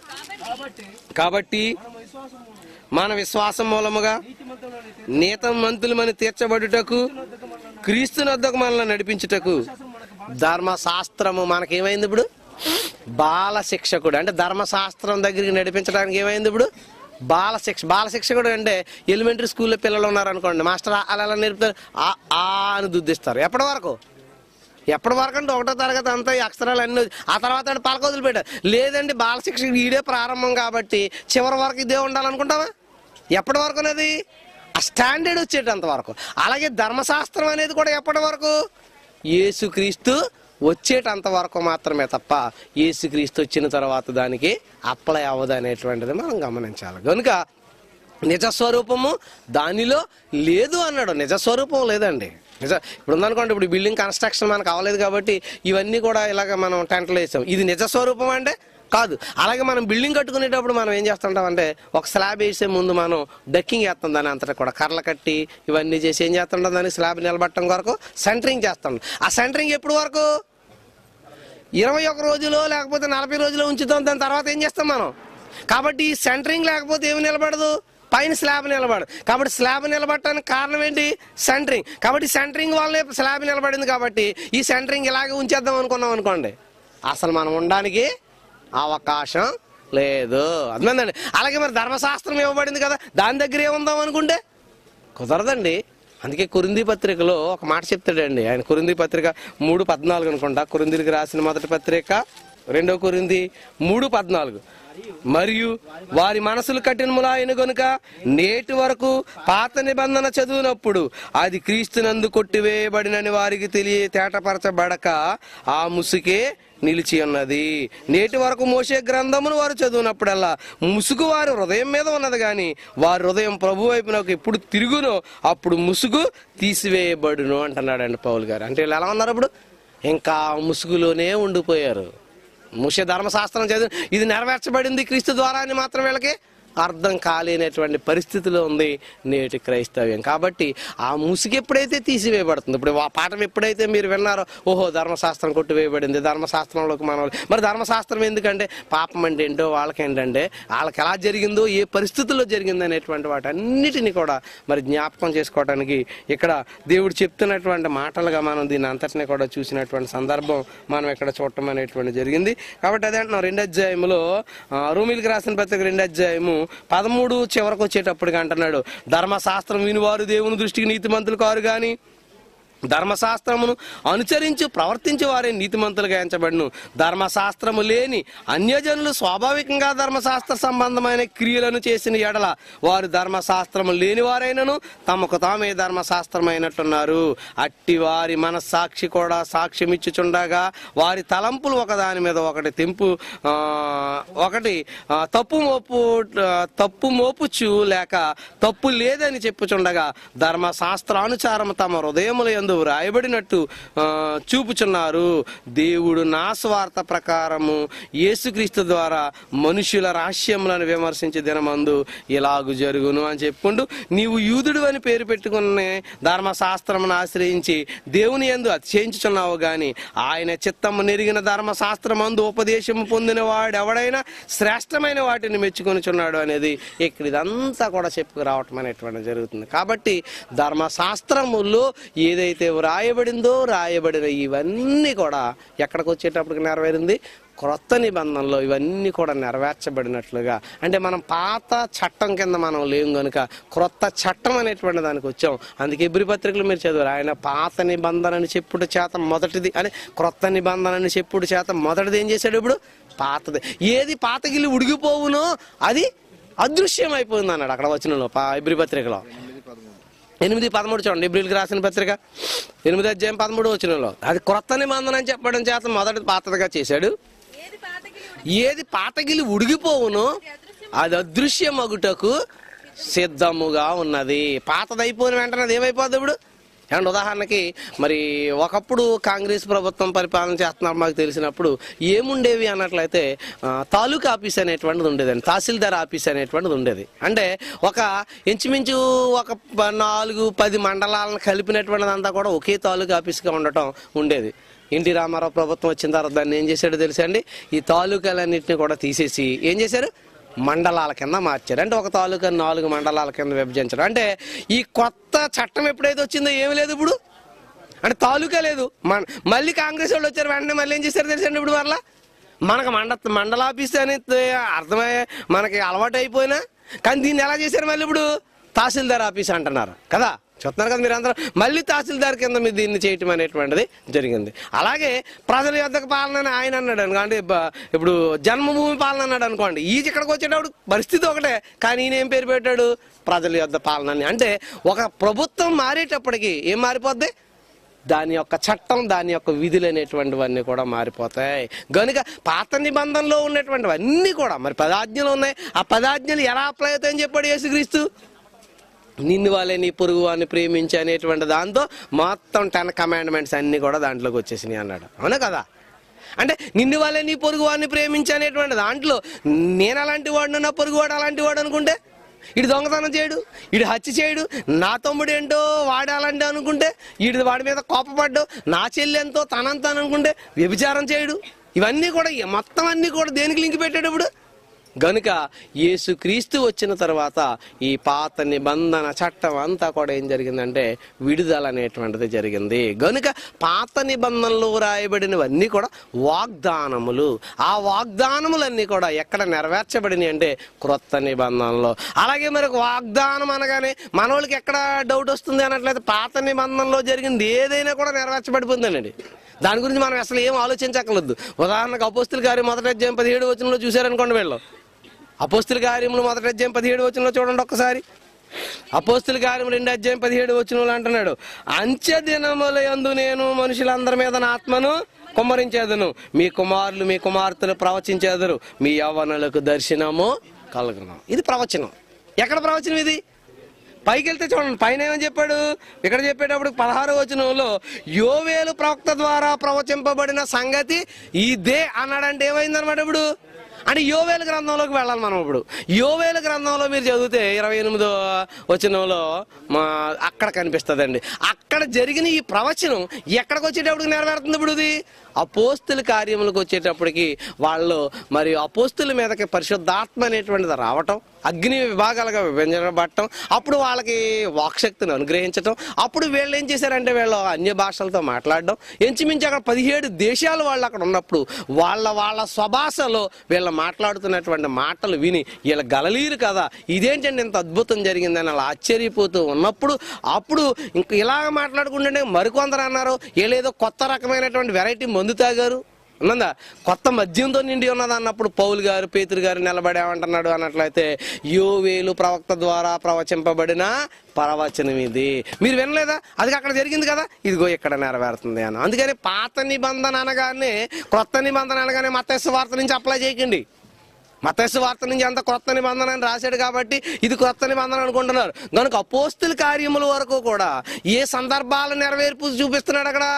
కాబట్టి మన విశ్వాసం మూలముగా నీతం మంతులమని తీర్చబడుటకు క్రీస్తు నద్దకు మనల్ని నడిపించుటకు ధర్మశాస్త్రము మనకేమైంది ఇప్పుడు బాల శిక్షకుడు అంటే ధర్మశాస్త్రం దగ్గరికి నడిపించడానికి ఏమైంది ఇప్పుడు బాల శిక్ష బాల శిక్షకుడు అంటే ఎలిమెంటరీ స్కూల్లో పిల్లలు ఉన్నారనుకోండి మాస్టర్ అలా అలా నేర్పుతారు ఆ ఆ అని దుద్దిస్తారు ఎప్పటి వరకు ఎప్పటి వరకు అంటే ఒకటో తరగతి అంతా ఈ అక్షరాలు అన్ని ఆ తర్వాత అంటే పలక వదిలిపెట్టారు లేదండి బాల శిక్ష ఈడే ప్రారంభం కాబట్టి చివరి వరకు ఇదే ఉండాలనుకుంటావా ఎప్పటి వరకు అనేది ఆ స్టాండర్డ్ వచ్చేటంత వరకు అలాగే ధర్మశాస్త్రం అనేది కూడా ఎప్పటి వరకు యేసుక్రీస్తు వచ్చేటంత వరకు మాత్రమే తప్ప యేసుక్రీస్తు వచ్చిన తర్వాత దానికి అప్లై అవ్వదు అనేటువంటిది మనం గమనించాలి కనుక నిజ స్వరూపము దానిలో లేదు అన్నాడు నిజ స్వరూపం లేదండి నిజ ఇప్పుడు ఉందనుకోండి ఇప్పుడు బిల్డింగ్ కన్స్ట్రక్షన్ మనకు అవ్వలేదు కాబట్టి ఇవన్నీ కూడా ఇలాగ మనం టెంట్లు వేసాం ఇది నిజ స్వరూపం అంటే కాదు అలాగే మనం బిల్డింగ్ కట్టుకునేటప్పుడు మనం ఏం చేస్తుంటాం అంటే ఒక స్లాబ్ వేసే ముందు మనం డక్కింగ్ చేస్తాం దాని అంతటా కూడా కర్రలు కట్టి ఇవన్నీ చేసి ఏం చేస్తుంటాం దాన్ని స్లాబ్ నిలబట్టడం కొరకు సెంటరింగ్ చేస్తాం ఆ సెంటరింగ్ ఎప్పుడు వరకు ఇరవై ఒక రోజులో లేకపోతే నలభై రోజులో ఉంచుతాం దాని తర్వాత ఏం చేస్తాం మనం కాబట్టి ఈ సెంటరింగ్ లేకపోతే ఏమి నిలబడదు పైన స్లాబ్ నిలబడదు కాబట్టి స్లాబ్ నిలబడటానికి కారణం ఏంటి సెంటరింగ్ కాబట్టి సెంటరింగ్ వల్లే స్లాబ్ నిలబడింది కాబట్టి ఈ సెంటరింగ్ ఇలాగే ఉంచేద్దాం అనుకున్నాం అనుకోండి అసలు మనం ఉండడానికి అవకాశం లేదు అర్థమైందండి అలాగే మరి ధర్మశాస్త్రం ఇవ్వబడింది కదా దాని దగ్గర ఏముందాం అనుకుంటే కుదరదండి అందుకే కురింది పత్రికలో ఒక మాట చెప్తాడండి ఆయన కురింది పత్రిక మూడు పద్నాలుగు అనుకుంటా కురిందికి రాసిన మొదటి పత్రిక రెండో కురింది మూడు పద్నాలుగు మరియు వారి మనసులు కఠినములాయన గనుక నేటి వరకు పాత నిబంధన చదువునప్పుడు అది క్రీస్తునందు కొట్టివేయబడినని వారికి తెలియ తేటపరచబడక ఆ ముసుకే నిలిచి ఉన్నది నేటి వరకు మోసే గ్రంథమును వారు చదివినప్పుడల్లా ముసుగు వారి హృదయం మీద ఉన్నది కానీ వారి హృదయం ప్రభు వైపునకు ఎప్పుడు తిరుగునో అప్పుడు ముసుగు తీసివేయబడును అంటున్నాడండి పౌల్ గారు అంటే వీళ్ళు ఎలా ఉన్నారు అప్పుడు ఇంకా ముసుగులోనే ఉండిపోయారు ముష ధర్మశాస్త్రం చదివి ఇది నెరవేర్చబడింది క్రీస్తు ద్వారా అని మాత్రం వీళ్ళకి అర్థం కాలేనటువంటి పరిస్థితిలో ఉంది నేటి క్రైస్తవ్యం కాబట్టి ఆ ముసుగు ఎప్పుడైతే తీసివేయబడుతుంది ఇప్పుడు ఆ పాఠం ఎప్పుడైతే మీరు విన్నారో ఓహో ధర్మశాస్త్రం కొట్టివేయబడింది ధర్మశాస్త్రంలోకి మన మరి ధర్మశాస్త్రం ఎందుకంటే పాపం అంటే ఏంటో వాళ్ళకి ఏంటంటే వాళ్ళకి ఎలా జరిగిందో ఏ పరిస్థితుల్లో జరిగింది అనేటువంటి వాటన్నిటిని కూడా మరి జ్ఞాపకం చేసుకోవడానికి ఇక్కడ దేవుడు చెప్తున్నటువంటి మాటలుగా మనం దీని అంతటిని కూడా చూసినటువంటి సందర్భం మనం ఇక్కడ చూడటం అనేటువంటి జరిగింది కాబట్టి అదే అంటున్నాం రెండు అధ్యాయములో ఆ, రోమిలికి రాసిన పత్రిక రెండు అధ్యాయము పదమూడు చివరకు వచ్చేటప్పటికి అంటున్నాడు ధర్మశాస్త్రం వినివారు దేవుని దృష్టికి నీతిమంతులు కారు కానీ ధర్మశాస్త్రమును అనుసరించి ప్రవర్తించే వారే నీతిమంతులుగా ఎంచబడును ధర్మశాస్త్రము లేని అన్యజనులు స్వాభావికంగా ధర్మశాస్త్ర సంబంధమైన క్రియలను చేసిన ఎడల వారు ధర్మశాస్త్రము లేని వారైనను తమకు తామే ధర్మశాస్త్రమైనట్టున్నారు అట్టి వారి మనస్సాక్షి కూడా సాక్ష్యం ఇచ్చుచుండగా వారి తలంపులు ఒకదాని మీద ఒకటి తెంపు ఆ, ఒకటి ఆ, తప్పు మోపు ఆ, తప్పు మోపుచు లేక తప్పు లేదని చెప్పుచుండగా ధర్మశాస్త్రానుసారం తమ హృదయముల యందు వ్రాయబడినట్టు ఆ, చూపుచున్నారు దేవుడు నా స్వార్థ ప్రకారము యేసుక్రీస్తు ద్వారా మనుషుల రహస్యములను విమర్శించే దినమందు ఇలాగు జరుగును అని చెప్పుకుంటూ నీవు యూదుడు అని పేరు పెట్టుకున్న ధర్మశాస్త్రమును ఆశ్రయించి దేవుని యందు అతిశయించుచున్నావు గాని ఆయన చిత్తము నెరిగిన ధర్మశాస్త్రమందు ఉపదేశము పొందిన వాడు ఎవడైనా శ్రేష్టమైన వాటిని మెచ్చుకొనిచున్నాడు అనేది ఇక్కడ ఇదంతా కూడా చెప్పుకు రావటం అనేటువంటి జరుగుతుంది కాబట్టి ధర్మశాస్త్రములో ఏదైతే వ్రాయబడిందో రాయబడిన ఇవన్నీ కూడా ఎక్కడికి వచ్చేటప్పటికి నెరవేరింది క్రొత్త నిబంధనలో ఇవన్నీ కూడా నెరవేర్చబడినట్లుగా అంటే మనం పాత చట్టం కింద మనం లేము గనుక క్రొత్త చట్టం అనేటువంటి దానికి వచ్చాం అందుకే ఇబ్రి పత్రికలు మీరు చదివారు ఆయన పాత నిబంధనని చెప్పుడు చేత మొదటిది అని క్రొత్త నిబంధనని చెప్పుడు చేత మొదటిది ఏం చేశాడు ఇప్పుడు పాతది ఏది పాతగిల్లి ఉడిగిపోవునో అది అదృశ్యం అయిపోయింది అన్నాడు అక్కడ వచ్చిన ఇబ్రి పత్రికలో ఎనిమిది పదమూడు చూడండి ఇబ్రిల్కి రాసిన పత్రిక ఎనిమిది అధ్యాయం పదమూడు వచ్చినలో అది క్రొత్త నిబంధన అని చెప్పడం చేత మొదటి పాతదిగా చేశాడు ఏది పాతగిలి ఏది పాతగిలి ఉడిగిపోవునో అది అదృశ్యమగుటకు సిద్ధముగా ఉన్నది పాతదైపోయిన వెంటనే అది ఏమైపోద్ది ఇప్పుడు అండ్ ఉదాహరణకి మరి ఒకప్పుడు కాంగ్రెస్ ప్రభుత్వం పరిపాలన చేస్తున్నారు మాకు తెలిసినప్పుడు ఏముండేవి అన్నట్లయితే ఆ, తాలూకా ఆఫీస్ అనేటువంటిది ఉండేదండి తహసీల్దార్ ఆఫీస్ అనేటువంటిది ఉండేది అంటే ఒక ఇంచుమించు ఒక ప- నాలుగు పది మండలాలను కలిపినటువంటిది అంతా కూడా ఒకే తాలూకా ఆఫీస్గా ఉండటం ఉండేది ఎన్టీ రామారావు ప్రభుత్వం వచ్చిన తర్వాత దాన్ని ఏం చేశాడో తెలుసా అండి ఈ తాలూకాలన్నింటినీ కూడా తీసేసి ఏం చేశారు మండలాల కింద మార్చారు అంటే ఒక తాలూకా నాలుగు మండలాల కింద విభజించడం అంటే ఈ కొత్త చట్టం ఎప్పుడైతే వచ్చిందో ఏమి లేదు ఇప్పుడు అంటే తాలూకా లేదు మన మళ్ళీ కాంగ్రెస్ వాళ్ళు వచ్చారు వెంటనే మళ్ళీ ఏం చేశారు తెలుసండి ఇప్పుడు మరలా మనకు మండ మండల ఆఫీస్ అనేది అర్థమయ్యే మనకి అలవాటు అయిపోయినా కానీ దీన్ని ఎలా చేశారు మళ్ళీ ఇప్పుడు తహసీల్దార్ ఆఫీస్ అంటున్నారు కదా చూస్తున్నారు కదా మీరు అందరూ మళ్ళీ తహసీల్దార్ కింద మీరు దీన్ని చేయటం అనేటువంటిది జరిగింది అలాగే ప్రజల యొద్దకు పాలన అని ఆయన అన్నాడు అనుకోండి బ- ఇప్పుడు జన్మభూమి పాలన అన్నాడు అనుకోండి ఈజ్ ఇక్కడికి వచ్చేటప్పుడు పరిస్థితి ఒకటే కానీ ఈయన ఏం పేరు పెట్టాడు ప్రజల యొద్ద పాలన అని అంటే ఒక ప్రభుత్వం మారేటప్పటికి ఏం మారిపోద్ది దాని యొక్క చట్టం దాని యొక్క విధులు అనేటువంటివన్నీ కూడా మారిపోతాయి గనుక పాత నిబంధనలో ఉన్నటువంటివన్నీ కూడా మరి పదాజ్ఞలు ఉన్నాయి ఆ పదాజ్ఞలు ఎలా అప్లై అవుతాయని చెప్పాడు యేసుక్రీస్తు నిన్ను వాళ్ళే నీ పొరుగు వారిని ప్రేమించి అనేటువంటి దాంతో మొత్తం టెన్ కమాండ్మెంట్స్ అన్ని కూడా దాంట్లోకి వచ్చేసినాయి అన్నాడు అవునా కదా అంటే నిన్ను వాళ్ళే నీ పొరుగు వారిని ప్రేమించి అనేటువంటి దాంట్లో నేను అలాంటి వాడు నా పొరుగు వాడు అలాంటి వాడు అనుకుంటే ఇటు దొంగతనం చేయడు ఇటు హత్య చేయడు నా తమ్ముడు ఏంటో వాడు అలాంటి అనుకుంటే ఇటు వాడి మీద కోపపడ్డు నా చెల్లి ఎంతో తనంత అనుకుంటే వ్యభిచారం చేయడు ఇవన్నీ కూడా మొత్తం అన్ని కూడా దేనికి లింక్ పెట్టాడు ఇప్పుడు గనుక యేసుక్రీస్తు వచ్చిన తర్వాత ఈ పాత నిబంధన చట్టం అంతా కూడా ఏం జరిగిందంటే విడుదల అనేటువంటిది జరిగింది గనుక పాత నిబంధనలు రాయబడినవన్నీ కూడా వాగ్దానములు ఆ వాగ్దానములన్నీ కూడా ఎక్కడ నెరవేర్చబడినాయి అంటే క్రొత్త నిబంధనలో అలాగే మరి ఒక వాగ్దానం అనగానే మనోళ్ళకి ఎక్కడ డౌట్ వస్తుంది అన్నట్లయితే పాత నిబంధనలో జరిగింది ఏదైనా కూడా నెరవేర్చబడిపోతుందండి దాని గురించి మనం అసలు ఏం ఆలోచించక్కర్లేదు ఉదాహరణకు అపోస్తుల కార్యం మొదటి అధ్యాయం పదిహేడు వచనంలో చూశారనుకోండి వీళ్ళు అపోస్తుల కార్యములు మొదటి అధ్యాయం పదిహేడు వచనంలో చూడండి ఒక్కసారి అపోస్తుల కార్యం రెండు అధ్యాయం పదిహేడు వచనంలో అంటున్నాడు అంచె దినముల యందు నేను మనుషులందరి మీద నా ఆత్మను కుమ్మరించేదను మీ కుమారులు మీ కుమార్తెలు ప్రవచించేదరు మీ యవ్వనులకు దర్శనము కలుగును ఇది ప్రవచనం ఎక్కడ ప్రవచనం ఇది పైకి వెళ్తే చూడండి పైన ఏమని చెప్పాడు ఇక్కడ చెప్పేటప్పుడు పదహారు వచనంలో యోవేలు ప్రవక్త ద్వారా ప్రవచింపబడిన సంగతి ఇదే అన్నాడంటే ఏమైందనమాట ఇప్పుడు అంటే యోవేలు గ్రంథంలోకి వెళ్ళాలి మనం ఇప్పుడు యోవేలు గ్రంథంలో మీరు చదివితే ఇరవై ఎనిమిదో వచనంలో మా అక్కడ కనిపిస్తుందండి అక్కడ జరిగిన ఈ ప్రవచనం ఎక్కడికి వచ్చేటప్పుడు నెరవేరుతుంది ఇప్పుడు ఇది అపోస్తుల కార్యములకు వచ్చేటప్పటికి వాళ్ళు మరి అపోస్తుల మీదకి పరిశుద్ధాత్మ అనేటువంటిది రావటం అగ్ని విభాగాలుగా విభజించబడటం అప్పుడు వాళ్ళకి వాక్శక్తిని అనుగ్రహించటం అప్పుడు వీళ్ళు ఏం చేశారంటే వీళ్ళు అన్య భాషలతో మాట్లాడడం ఎంచుమించి అక్కడ పదిహేడు దేశాలు వాళ్ళు అక్కడ ఉన్నప్పుడు వాళ్ళ వాళ్ళ స్వభాషలో వీళ్ళు మాట్లాడుతున్నటువంటి మాటలు విని వీళ్ళ గలలీరు కదా ఇదేంటండి ఇంత అద్భుతం జరిగిందని అలా ఆశ్చర్యపోతూ ఉన్నప్పుడు అప్పుడు ఇంక ఇలాగ మాట్లాడుకుంటుంటే మరికొందరు అన్నారు వీళ్ళేదో కొత్త రకమైనటువంటి వెరైటీ మందు తాగారు ఉన్నదా కొత్త మద్యంతో నిండి ఉన్నది అన్నప్పుడు పౌలు గారు పేతురు గారు నిలబడేమంటున్నాడు అన్నట్లయితే యోవేలు ప్రవక్త ద్వారా ప్రవచింపబడిన ప్రవచనం ఇది మీరు వినలేదా అది అక్కడ జరిగింది కదా ఇదిగో ఇక్కడ నెరవేరుతుంది అని అందుకని పాత నిబంధన అనగానే క్రొత్త నిబంధన అనగానే మత్స్య వార్త నుంచి అప్లై చేయకండి మతస్సు వార్త నుంచి అంత క్రొత్త నిబంధన అని రాశాడు కాబట్టి ఇది క్రొత్త నిబంధన అనుకుంటున్నారు కనుక అపోస్తుల కార్యముల వరకు కూడా ఏ సందర్భాల నెరవేర్పు చూపిస్తున్నాడు అక్కడ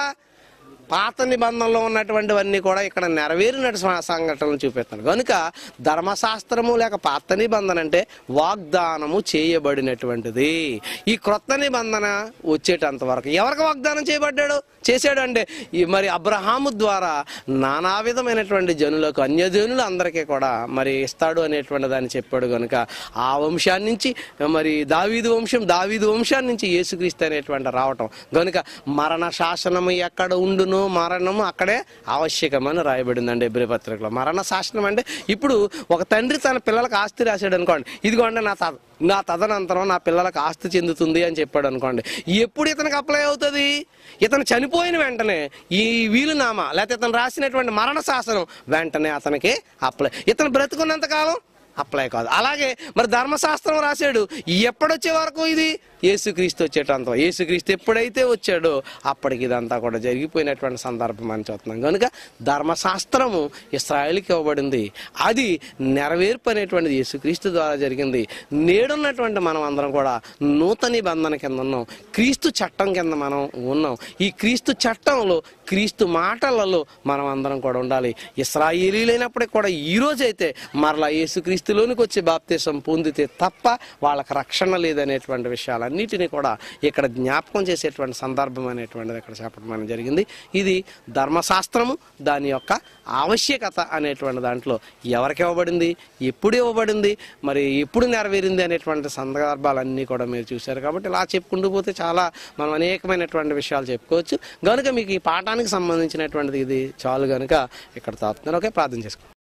పాత నిబంధనలో ఉన్నటువంటివన్నీ కూడా ఇక్కడ నెరవేరిన సంఘటనలు చూపిస్తున్నాడు కనుక ధర్మశాస్త్రము లేక పాత నిబంధన అంటే వాగ్దానము చేయబడినటువంటిది ఈ క్రొత్త నిబంధన వచ్చేటంత వరకు ఎవరికి వాగ్దానం చేయబడ్డాడు చేశాడు అంటే ఈ మరి అబ్రహాము ద్వారా నానా విధమైనటువంటి జనులకు అన్యజనులు అందరికీ కూడా మరి ఇస్తాడు అనేటువంటి దాన్ని చెప్పాడు కనుక ఆ వంశాన్ని నుంచి మరి దావీదు వంశం దావీదు వంశాన్ని నుంచి యేసుక్రీస్తు అనేటువంటి రావటం కనుక మరణ శాసనము ఎక్కడ ఉండునో మరణము అక్కడే ఆవశ్యకమని రాయబడిందండి ఎబ్రి పత్రికలో మరణ శాసనం అంటే ఇప్పుడు ఒక తండ్రి తన పిల్లలకు ఆస్తి రాశాడు అనుకోండి ఇదిగోండి నా త నా తదనంతరం నా పిల్లలకు ఆస్తి చెందుతుంది అని చెప్పాడు అనుకోండి ఎప్పుడు ఇతనికి అప్లై అవుతుంది ఇతను చనిపోయిన వెంటనే ఈ వీలునామా లేకపోతే ఇతను రాసినటువంటి మరణ శాసనం వెంటనే అతనికి అప్లై ఇతను బ్రతుకున్నంత కాలం అప్లై కాదు అలాగే మరి ధర్మశాస్త్రం రాశాడు ఎప్పుడొచ్చే వరకు ఇది యేసుక్రీస్తు వచ్చేటంత యేసుక్రీస్తు ఎప్పుడైతే వచ్చాడో అప్పటికి ఇదంతా కూడా జరిగిపోయినటువంటి సందర్భం అని చూస్తున్నాం కనుక ధర్మశాస్త్రము ఇస్రాయల్కి ఇవ్వబడింది అది నెరవేర్పు అనేటువంటిది యేసుక్రీస్తు ద్వారా జరిగింది నేడున్నటువంటి మనం అందరం కూడా నూతన నిబంధన కింద ఉన్నాం క్రీస్తు చట్టం కింద మనం ఉన్నాం ఈ క్రీస్తు చట్టంలో క్రీస్తు మాటలలో మనం అందరం కూడా ఉండాలి ఇస్రాయేలీలైనప్పటికీ కూడా ఈ రోజైతే మరలా యేసుక్రీస్తులోనికి వచ్చి బాప్తీసం పొందితే తప్ప వాళ్ళకి రక్షణ లేదనేటువంటి విషయాలన్నిటినీ కూడా ఇక్కడ జ్ఞాపకం చేసేటువంటి సందర్భం అనేటువంటిది ఇక్కడ చెప్పడం అనేది జరిగింది ఇది ధర్మశాస్త్రము దాని యొక్క ఆవశ్యకత అనేటువంటి దాంట్లో ఎవరికి ఇవ్వబడింది ఎప్పుడు ఇవ్వబడింది మరి ఎప్పుడు నెరవేరింది అనేటువంటి సందర్భాలన్నీ కూడా మీరు చూశారు కాబట్టి ఇలా చెప్పుకుంటూ పోతే చాలా మనం అనేకమైనటువంటి విషయాలు చెప్పుకోవచ్చు కనుక మీకు ఈ పాఠానికి సంబంధించినటువంటిది ఇది చాలు కనుక ఇక్కడ తాపుతున్నారు ఓకే ప్రార్థన చేసుకోండి